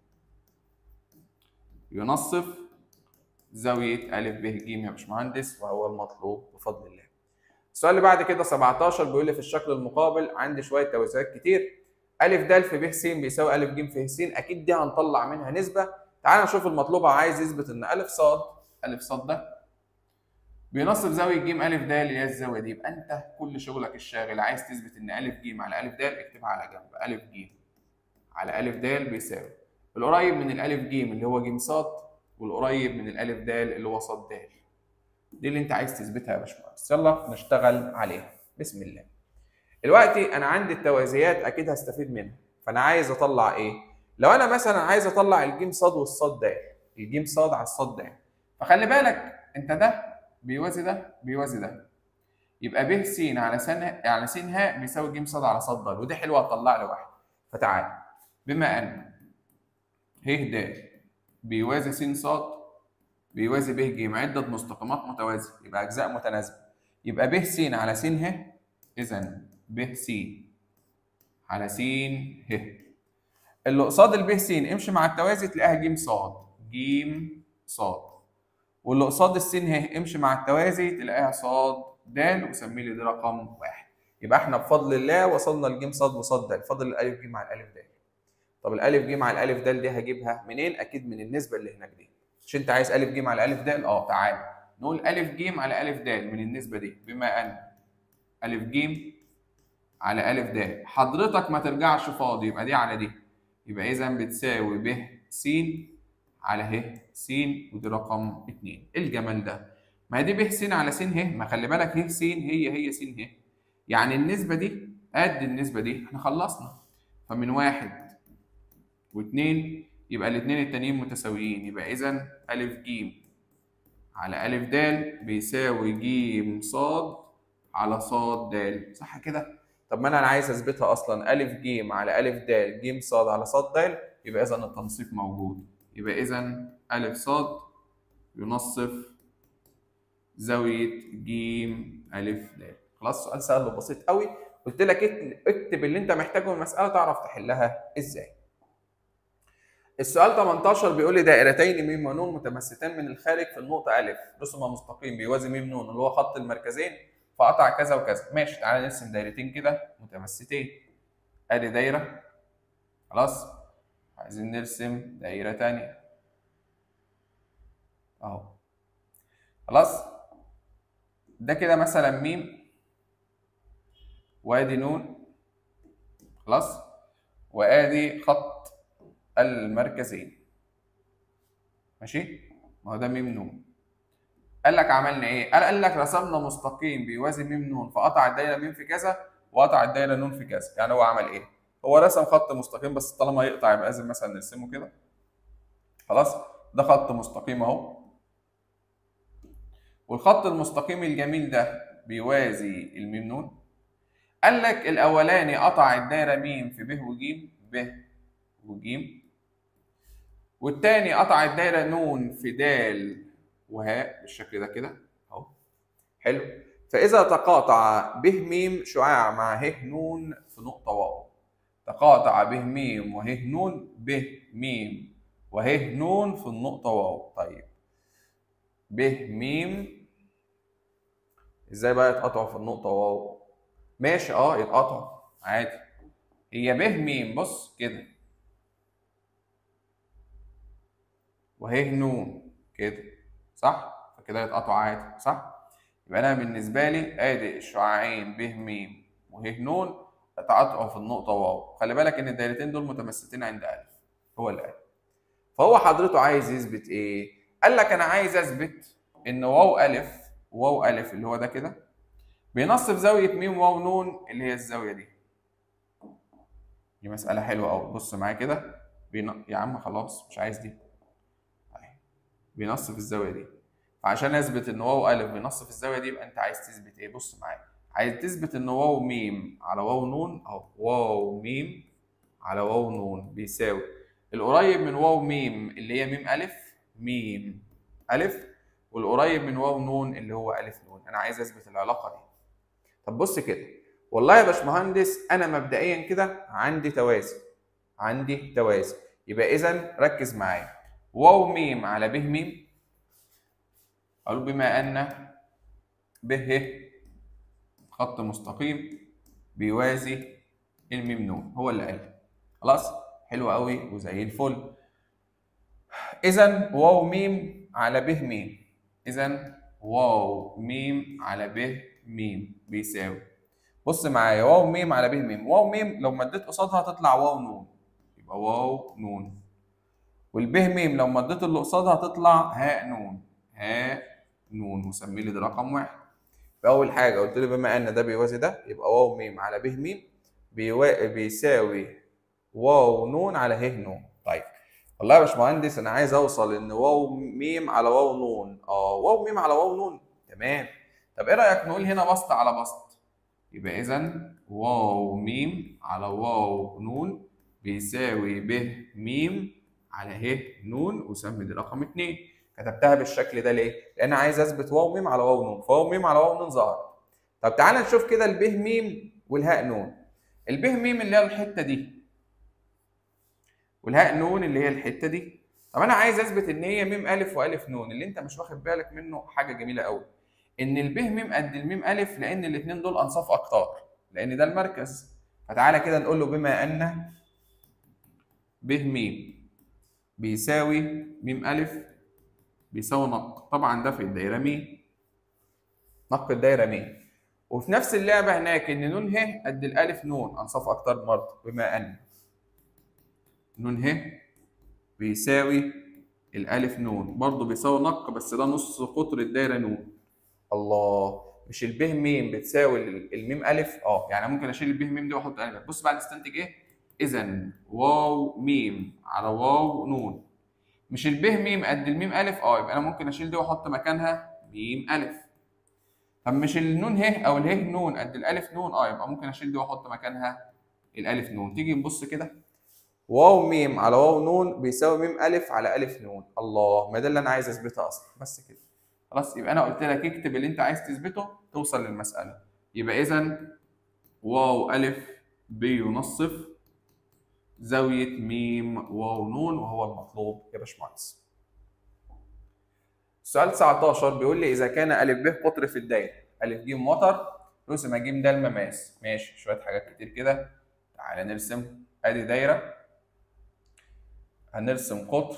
ينصف زاوية أ ب ج يا باشمهندس وهو المطلوب بفضل الله. السؤال اللي بعد كده 17 بيقول لي في الشكل المقابل عندي شوية توازيات كتير أ د في ب س بيساوي أ ج في س أكيد دي هنطلع منها نسبة تعال نشوف المطلوب عايز يثبت إن أ ص أ ص ده بينصف زاوية ج أ د اللي هي الزاوية دي يبقى أنت كل شغلك الشاغل عايز تثبت إن أ ج على أ د اكتبها على جنب أ ج على أ د بيساوي القريب من الألف ج اللي هو ج ص والقريب من الألف د اللي هو ص د دي اللي أنت عايز تثبتها يا باشمهندس يلا نشتغل عليها بسم الله دلوقتي أنا عندي التوازيات أكيد هستفيد منها فأنا عايز أطلع إيه؟ لو أنا مثلا عايز أطلع الجيم ص والصاد د الجيم ص على الصاد د فخلي بالك أنت ده بيوازي ده بيوازي ده يبقى ب س على س على س ه بيساوي ج ص على ص د ودي حلوه هتطلع لي واحد فتعال بما ان ه د بيوازي س ص بيوازي ب ج عده مستقيمات متوازيه يبقى اجزاء متناسبه يبقى ب س على س ه اذا ب س على س ه اللي قصاد الب س امشي مع التوازي تلاقيها ج ص ج ص واللي قصاد السين ه امشي مع التوازي تلاقيها ص د وسمي لي دي رقم واحد يبقى احنا بفضل الله وصلنا لج ص وص د فاضل الالف ج مع الالف د طب الالف ج مع الالف د دي هجيبها منين اكيد من النسبه اللي هناك دي مش انت عايز الف ج مع الالف د اه تعال نقول الف ج على الف د من النسبه دي بما ان الف ج على الف د حضرتك ما ترجعش فاضي يبقى دي على دي يبقى اذا بتساوي ب س على ه س ودي رقم 2 ايه الجمال ده ما هي دي ب س على س ه ما خلي بالك ه س هي هي س ه يعني النسبه دي قد النسبه دي احنا خلصنا فمن واحد واثنين يبقى الاثنين التانيين متساويين يبقى اذا الف ج على الف د بيساوي ج ص على ص د صح كده طب ما انا عايز اثبتها اصلا الف ج على الف د ج ص على ص د يبقى اذا التنصيف موجود يبقى اذا الف ص ينصف زاويه ج الف د خلاص سؤال سهل وبسيط قوي قلت لك اكتب اللي انت محتاجه من المساله تعرف تحلها ازاي السؤال 18 بيقول لي دائرتين م ونون متمستان من الخارج في النقطة أ رسم مستقيم بيوازي م نون اللي هو خط المركزين فقطع كذا وكذا ماشي تعالى نرسم دايرتين كده متمستين ادي دايرة خلاص عايزين نرسم دايرة تانية اهو خلاص ده كده مثلا م وادي نون خلاص وادي خط المركزين ماشي ما هو ده م نون قال لك عملنا ايه قال, قال لك رسمنا مستقيم بيوازي م نون فقطع الدايره م في كذا وقطع الدايره نون في كذا يعني هو عمل ايه هو رسم خط مستقيم بس طالما يقطع يبقى لازم مثلا نرسمه كده خلاص ده خط مستقيم اهو والخط المستقيم الجميل ده بيوازي الميم نون قال لك الاولاني قطع الدايره م في ب وج ب وج والتاني قطع الدايره نون في د وهاء بالشكل ده كده اهو حلو فاذا تقاطع ب م شعاع مع ه نون في نقطه واو تقاطع ب م وه نون ب م وه نون في النقطه واو طيب ب م ازاي بقى يتقطعوا في النقطه واو ماشي اه يتقطعوا عادي هي ب م بص كده وهي نون كده صح فكده يتقطعوا عادي صح يبقى انا بالنسبه لي ادي الشعاعين ب م وه نون اتقطعوا في النقطه واو خلي بالك ان الدايرتين دول متمثلين عند الف هو اللي قال فهو حضرته عايز يثبت ايه قال لك انا عايز اثبت ان واو الف واو الف اللي هو ده كده بينصف زاويه م واو نون اللي هي الزاويه دي دي مساله حلوه قوي بص معايا كده بين... يا عم خلاص مش عايز دي بينصف الزاويه دي فعشان اثبت ان واو الف بينصف الزاويه دي يبقى انت عايز تثبت ايه بص معايا عايز تثبت ان واو ميم على واو نون اهو واو ميم على واو نون بيساوي القريب من واو ميم اللي هي ميم الف ميم الف والقريب من واو نون اللي هو الف نون انا عايز اثبت العلاقه دي طب بص كده والله يا باشمهندس انا مبدئيا كده عندي توازي عندي توازي يبقى اذا ركز معايا واو ميم على ب ميم قالوا بما ان ب ه خط مستقيم بيوازي الميم نون هو اللي قال خلاص حلو قوي وزي الفل اذا واو ميم على ب ميم اذا واو ميم على ب ميم بيساوي بص معايا واو ميم على ب ميم واو ميم لو مديت قصادها تطلع واو نون يبقى واو نون والب ميم لو مديت اللي قصادها تطلع هاء نون هاء نون وسمي لي ده رقم واحد فاول حاجه قلت له بما ان ده بيوازي ده يبقى واو ميم على ب ميم بيوا... بيساوي واو نون على ه نون طيب والله يا باشمهندس انا عايز اوصل ان واو ميم على واو نون اه واو ميم على واو نون تمام طب ايه رايك نقول هنا بسط على بسط يبقى اذا واو ميم على واو نون بيساوي ب ميم على ه نون وسمي دي رقم 2 كتبتها بالشكل ده ليه؟ لان عايز اثبت واو ميم على واو نون فواو ميم على واو نون ظهر طب تعالى نشوف كده الب ميم والهاء نون الب ميم اللي هي الحته دي والهاء نون اللي هي الحته دي طب انا عايز اثبت ان هي ميم الف والف نون اللي انت مش واخد بالك منه حاجه جميله قوي ان الب ميم قد الميم الف لان الاثنين دول انصاف اقطار لان ده المركز فتعالى كده نقول له بما ان ب ميم بيساوي ميم الف بيساوي نق طبعا ده في الدايره ميم نق الدايره ميم وفي نفس اللعبه هناك ان نون ه قد الالف نون انصاف اقطار برضه بما ان نون ه بيساوي الالف نون برضه بيساوي نق بس ده نص قطر الدايره نون الله مش الب ميم بتساوي الميم الف اه يعني ممكن اشيل الب ميم دي واحط الف بص بقى نستنتج ايه اذا واو ميم على واو نون مش الب ميم قد الميم الف اه يبقى انا ممكن اشيل دي واحط مكانها ميم الف طب مش النون ه او اله نون قد الالف نون اه يبقى ممكن اشيل دي واحط مكانها الالف نون تيجي نبص كده واو ميم على واو نون بيساوي ميم الف على الف نون الله ما ده اللي انا عايز اثبتها اصلا بس كده خلاص يبقى انا قلت لك اكتب اللي انت عايز تثبته توصل للمساله يبقى اذا واو الف بينصف زاويه ميم واو نون وهو المطلوب يا باشمهندس السؤال 19 بيقول لي اذا كان ا ب قطر في الدايره ا ج وتر رسم ج د المماس ماشي شويه حاجات كتير كده تعالى نرسم ادي دايره هنرسم قطر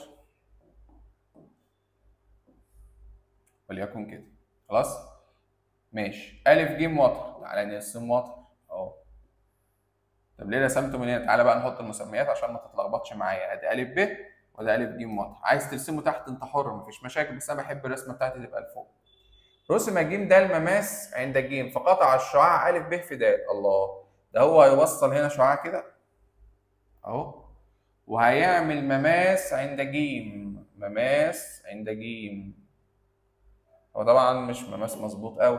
وليكن كده خلاص ماشي ا ج وتر تعالى نرسم وتر اهو طب ليه رسمته من هنا تعالى بقى نحط المسميات عشان ما تتلخبطش معايا ادي ا ب وده ا ج وتر عايز ترسمه تحت انت حر مفيش مشاكل بس انا بحب الرسمه بتاعتي تبقى لفوق رسم ج د المماس عند ج فقطع الشعاع ا ب في د الله ده هو هيوصل هنا شعاع كده اهو وهيعمل مماس عند ج مماس عند ج هو طبعا مش مماس مظبوط قوي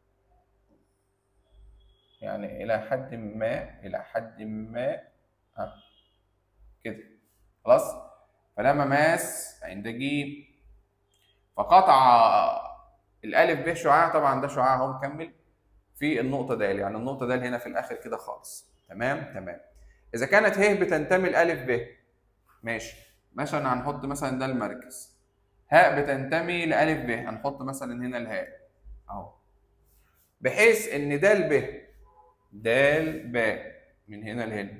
يعني الى حد ما الى حد ما ها كده خلاص فده مماس عند ج فقطع الالف ب شعاع طبعا ده شعاع اهو مكمل في النقطه د يعني النقطه د هنا في الاخر كده خالص تمام تمام اذا كانت ه بتنتمي لالف ب ماشي مثلا هنحط مثلا ده المركز هاء بتنتمي لالف ب هنحط مثلا هنا الهاء اهو بحيث ان د ب د ب من هنا لهنا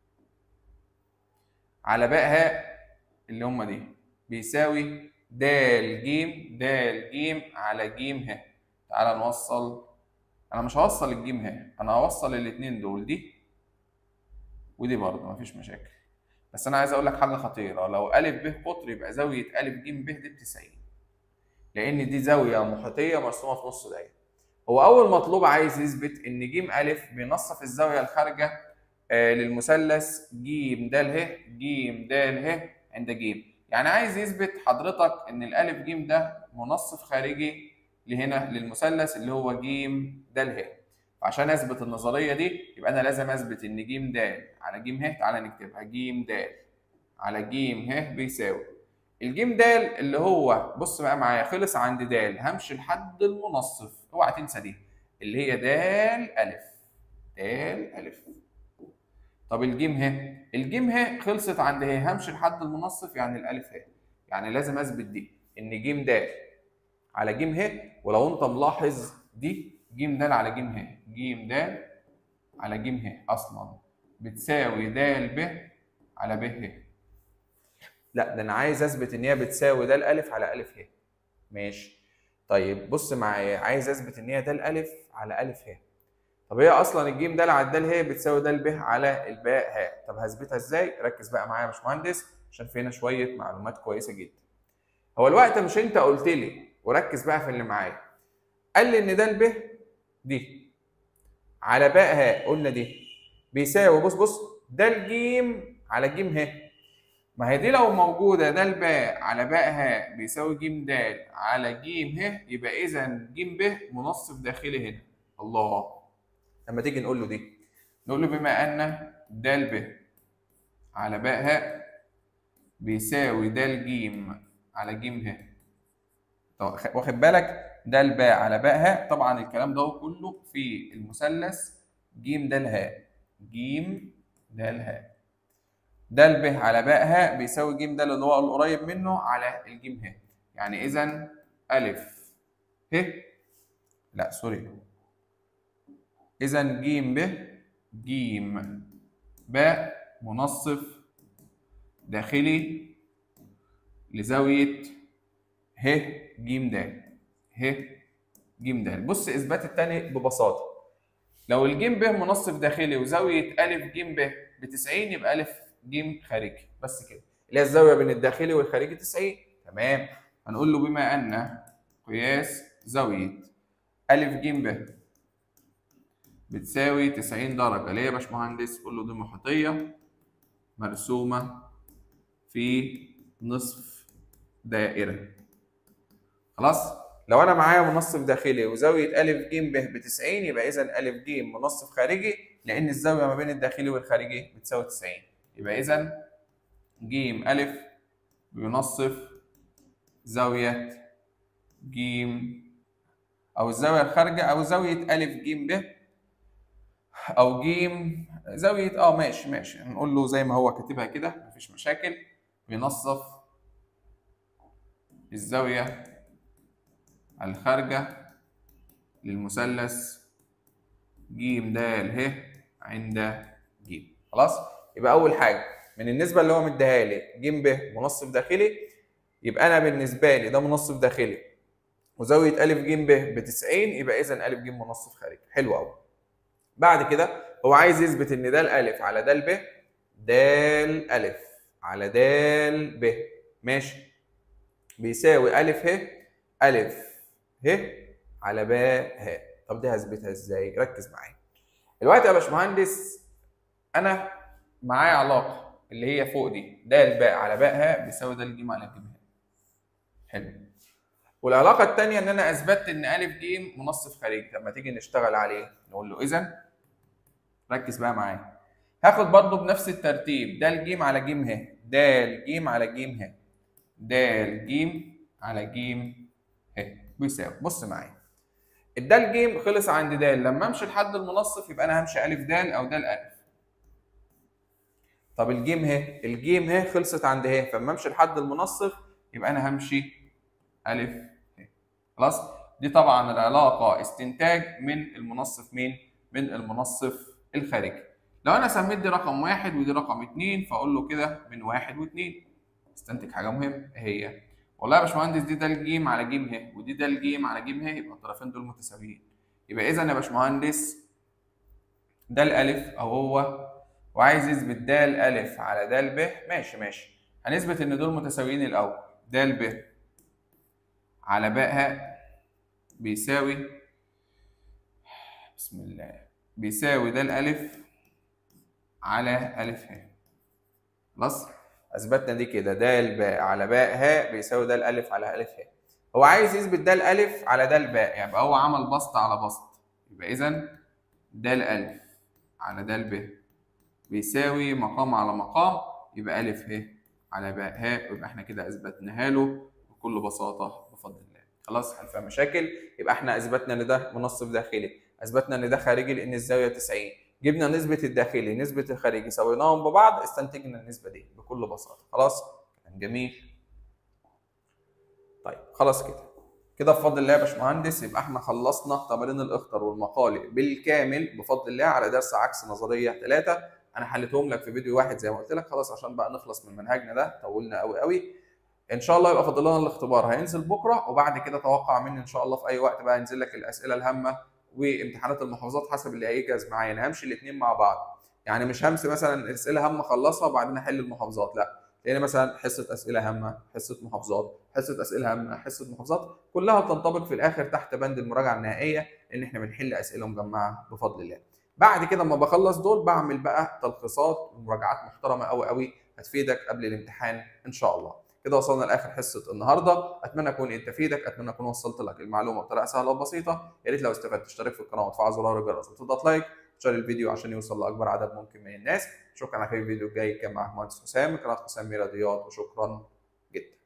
على باء هاء اللي هم دي بيساوي د ج د ج على ج ه تعالى نوصل انا مش هوصل الجيم ه انا هوصل الاثنين دول دي ودي برضه مفيش مشاكل بس انا عايز اقول لك حاجه خطيره لو ا ب قطر يبقى زاويه ا ج ب دي ب 90 لان دي زاويه محيطيه مرسومه في نص دايره هو اول مطلوب عايز يثبت ان ج ا بينصف الزاويه الخارجه آه للمثلث ج د ه ج د ه عند ج يعني عايز يثبت حضرتك ان الالف ج ده منصف خارجي لهنا للمثلث اللي هو ج د ه فعشان اثبت النظريه دي يبقى انا لازم اثبت ان ج د على ج ه تعالى نكتبها ج د على ج ه بيساوي الجيم د اللي هو بص بقى معايا خلص عند د همشي لحد المنصف اوعى تنسى دي اللي هي د الف د الف طب الجيم ه الجيم ه خلصت عند ه همشي لحد المنصف يعني الالف ه يعني لازم اثبت دي ان ج د على ج ه ولو انت ملاحظ دي ج د على ج ه ج د على ج ه اصلا بتساوي د ب على ب ه لا ده انا عايز اثبت ان هي بتساوي د الالف على الف ه ماشي طيب بص معايا عايز اثبت ان هي د الالف على الف ه طب هي اصلا الجيم د على الدال ه بتساوي د ب على الباء ه طب هثبتها ازاي ركز بقى معايا يا باشمهندس عشان في هنا شويه معلومات كويسه جدا هو الوقت مش انت قلت لي وركز بقى في اللي معايا قال لي ان د ب دي على باء ه قلنا دي بيساوي بص بص د ج على ج ه ما هي دي لو موجوده د باء على باء ه بيساوي ج د على ج ه يبقى اذا ج ب منصف داخلي هنا الله لما تيجي نقول له دي نقول له بما ان د ب على باء ه بيساوي د ج على ج ه طب واخد بالك د باء على باء ه طبعا الكلام ده كله في المثلث ج د ه ج د ه د ب على باء ه بيساوي ج د اللي هو القريب منه على الجيم ه يعني اذا الف ه لا سوري اذا ج ب ج باء منصف داخلي لزاويه ه ج د ه ج د بص اثبات الثاني ببساطه لو الجيم ب منصف داخلي وزاويه ا ج ب ب 90 يبقى ا ج خارجي بس كده اللي هي الزاويه بين الداخلي والخارجي 90 تمام هنقول له بما ان قياس زاويه ا ج ب بتساوي 90 درجه ليه يا باشمهندس قول له دي محيطيه مرسومه في نصف دائره خلاص لو انا معايا منصف داخلي وزاويه ا ج ب ب 90 يبقى اذا ا ج منصف خارجي لان الزاويه ما بين الداخلي والخارجي بتساوي 90 يبقى اذا ج ا بينصف زاويه ج او الزاويه الخارجه او زاويه ا ج ب او ج زاويه اه ماشي ماشي هنقول له زي ما هو كاتبها كده مفيش مشاكل بينصف الزاويه الخارجه للمثلث ج د ه عند ج خلاص يبقى اول حاجه من النسبه اللي هو مديها لي ج ب منصف داخلي يبقى انا بالنسبه لي ده منصف داخلي وزاويه ا ج ب ب 90 يبقى اذا ا ج منصف خارجي حلو قوي بعد كده هو عايز يثبت ان ده الالف على ده ب د الف على د ب ماشي بيساوي ا ه ا ه على ب ه طب دي هثبتها ازاي ركز معايا دلوقتي يا باشمهندس انا معايا علاقه اللي هي فوق دي د باء على باء ه بيساوي د ج على ج ه حلو والعلاقه الثانيه ان انا اثبتت ان ا ج منصف خارجي طب ما تيجي نشتغل عليه نقول له اذا ركز بقى معايا هاخد برضه بنفس الترتيب د ج على ج ه د ج على ج ه د ج على ج ه بيساوي بص معايا الدال ج خلص عند د لما امشي لحد المنصف يبقى انا همشي ا د او د ا طب الجيم ه الجيم ه خلصت عند ه فلما امشي لحد المنصف يبقى انا همشي ا ه خلاص دي طبعا العلاقه استنتاج من المنصف مين من المنصف الخارجي لو انا سميت دي رقم واحد ودي رقم اتنين فاقول له كده من واحد واتنين استنتج حاجه مهمه هي والله يا باشمهندس دي ده الجيم على جيم ه ودي ده الجيم على جيم ه يبقى الطرفين دول متساويين يبقى اذا يا باشمهندس ده الالف او هو وعايز يثبت د الف على د ب ماشي ماشي هنثبت ان دول متساويين الاول د ب على باء ه بيساوي بسم الله بيساوي د الالف على الف ه خلاص اثبتنا دي كده د باء على باء ه بيساوي د الالف على الف ه هو عايز يثبت د الالف على د الباء يعني هو عمل بسط على بسط يبقى اذا د الالف على د ب بيساوي مقام على مقام يبقى الف ه على باء ه يبقى احنا كده اثبتناها له بكل بساطه بفضل الله خلاص هل فيها مشاكل يبقى احنا اثبتنا ان ده منصف داخلي اثبتنا ان ده خارجي لان الزاويه 90 جبنا نسبه الداخلي نسبه الخارجي سويناهم ببعض استنتجنا النسبه دي بكل بساطه خلاص كلام جميل طيب خلاص كده كده بفضل الله يا باشمهندس يبقى احنا خلصنا تمارين الاخطر والمقالي بالكامل بفضل الله على درس عكس نظريه ثلاثه انا حليتهم لك في فيديو واحد زي ما قلت لك خلاص عشان بقى نخلص من منهجنا ده طولنا قوي قوي ان شاء الله يبقى فاضل لنا الاختبار هينزل بكره وبعد كده توقع مني ان شاء الله في اي وقت بقى ينزل لك الاسئله الهامه وامتحانات المحافظات حسب اللي هيجهز معايا انا همشي الاثنين مع بعض يعني مش همسي مثلا اسئله هامه اخلصها وبعدين احل المحافظات لا لان مثلا حصه اسئله هامه حصه محافظات حصه اسئله هامه حصه محافظات كلها بتنطبق في الاخر تحت بند المراجعه النهائيه ان احنا بنحل اسئله مجمعه بفضل الله بعد كده اما بخلص دول بعمل بقى تلخيصات ومراجعات محترمه قوي قوي هتفيدك قبل الامتحان ان شاء الله كده وصلنا لاخر حصه النهارده اتمنى اكون انت فيدك اتمنى اكون وصلت لك المعلومه بطريقه سهله وبسيطه يا ريت لو استفدت تشترك في القناه وتفعل زرار الجرس وتضغط لايك شير الفيديو عشان يوصل لاكبر عدد ممكن من الناس شكرا على خير الفيديو الجاي كان معاك مهندس حسام من قناه حسام رياضيات وشكرا جدا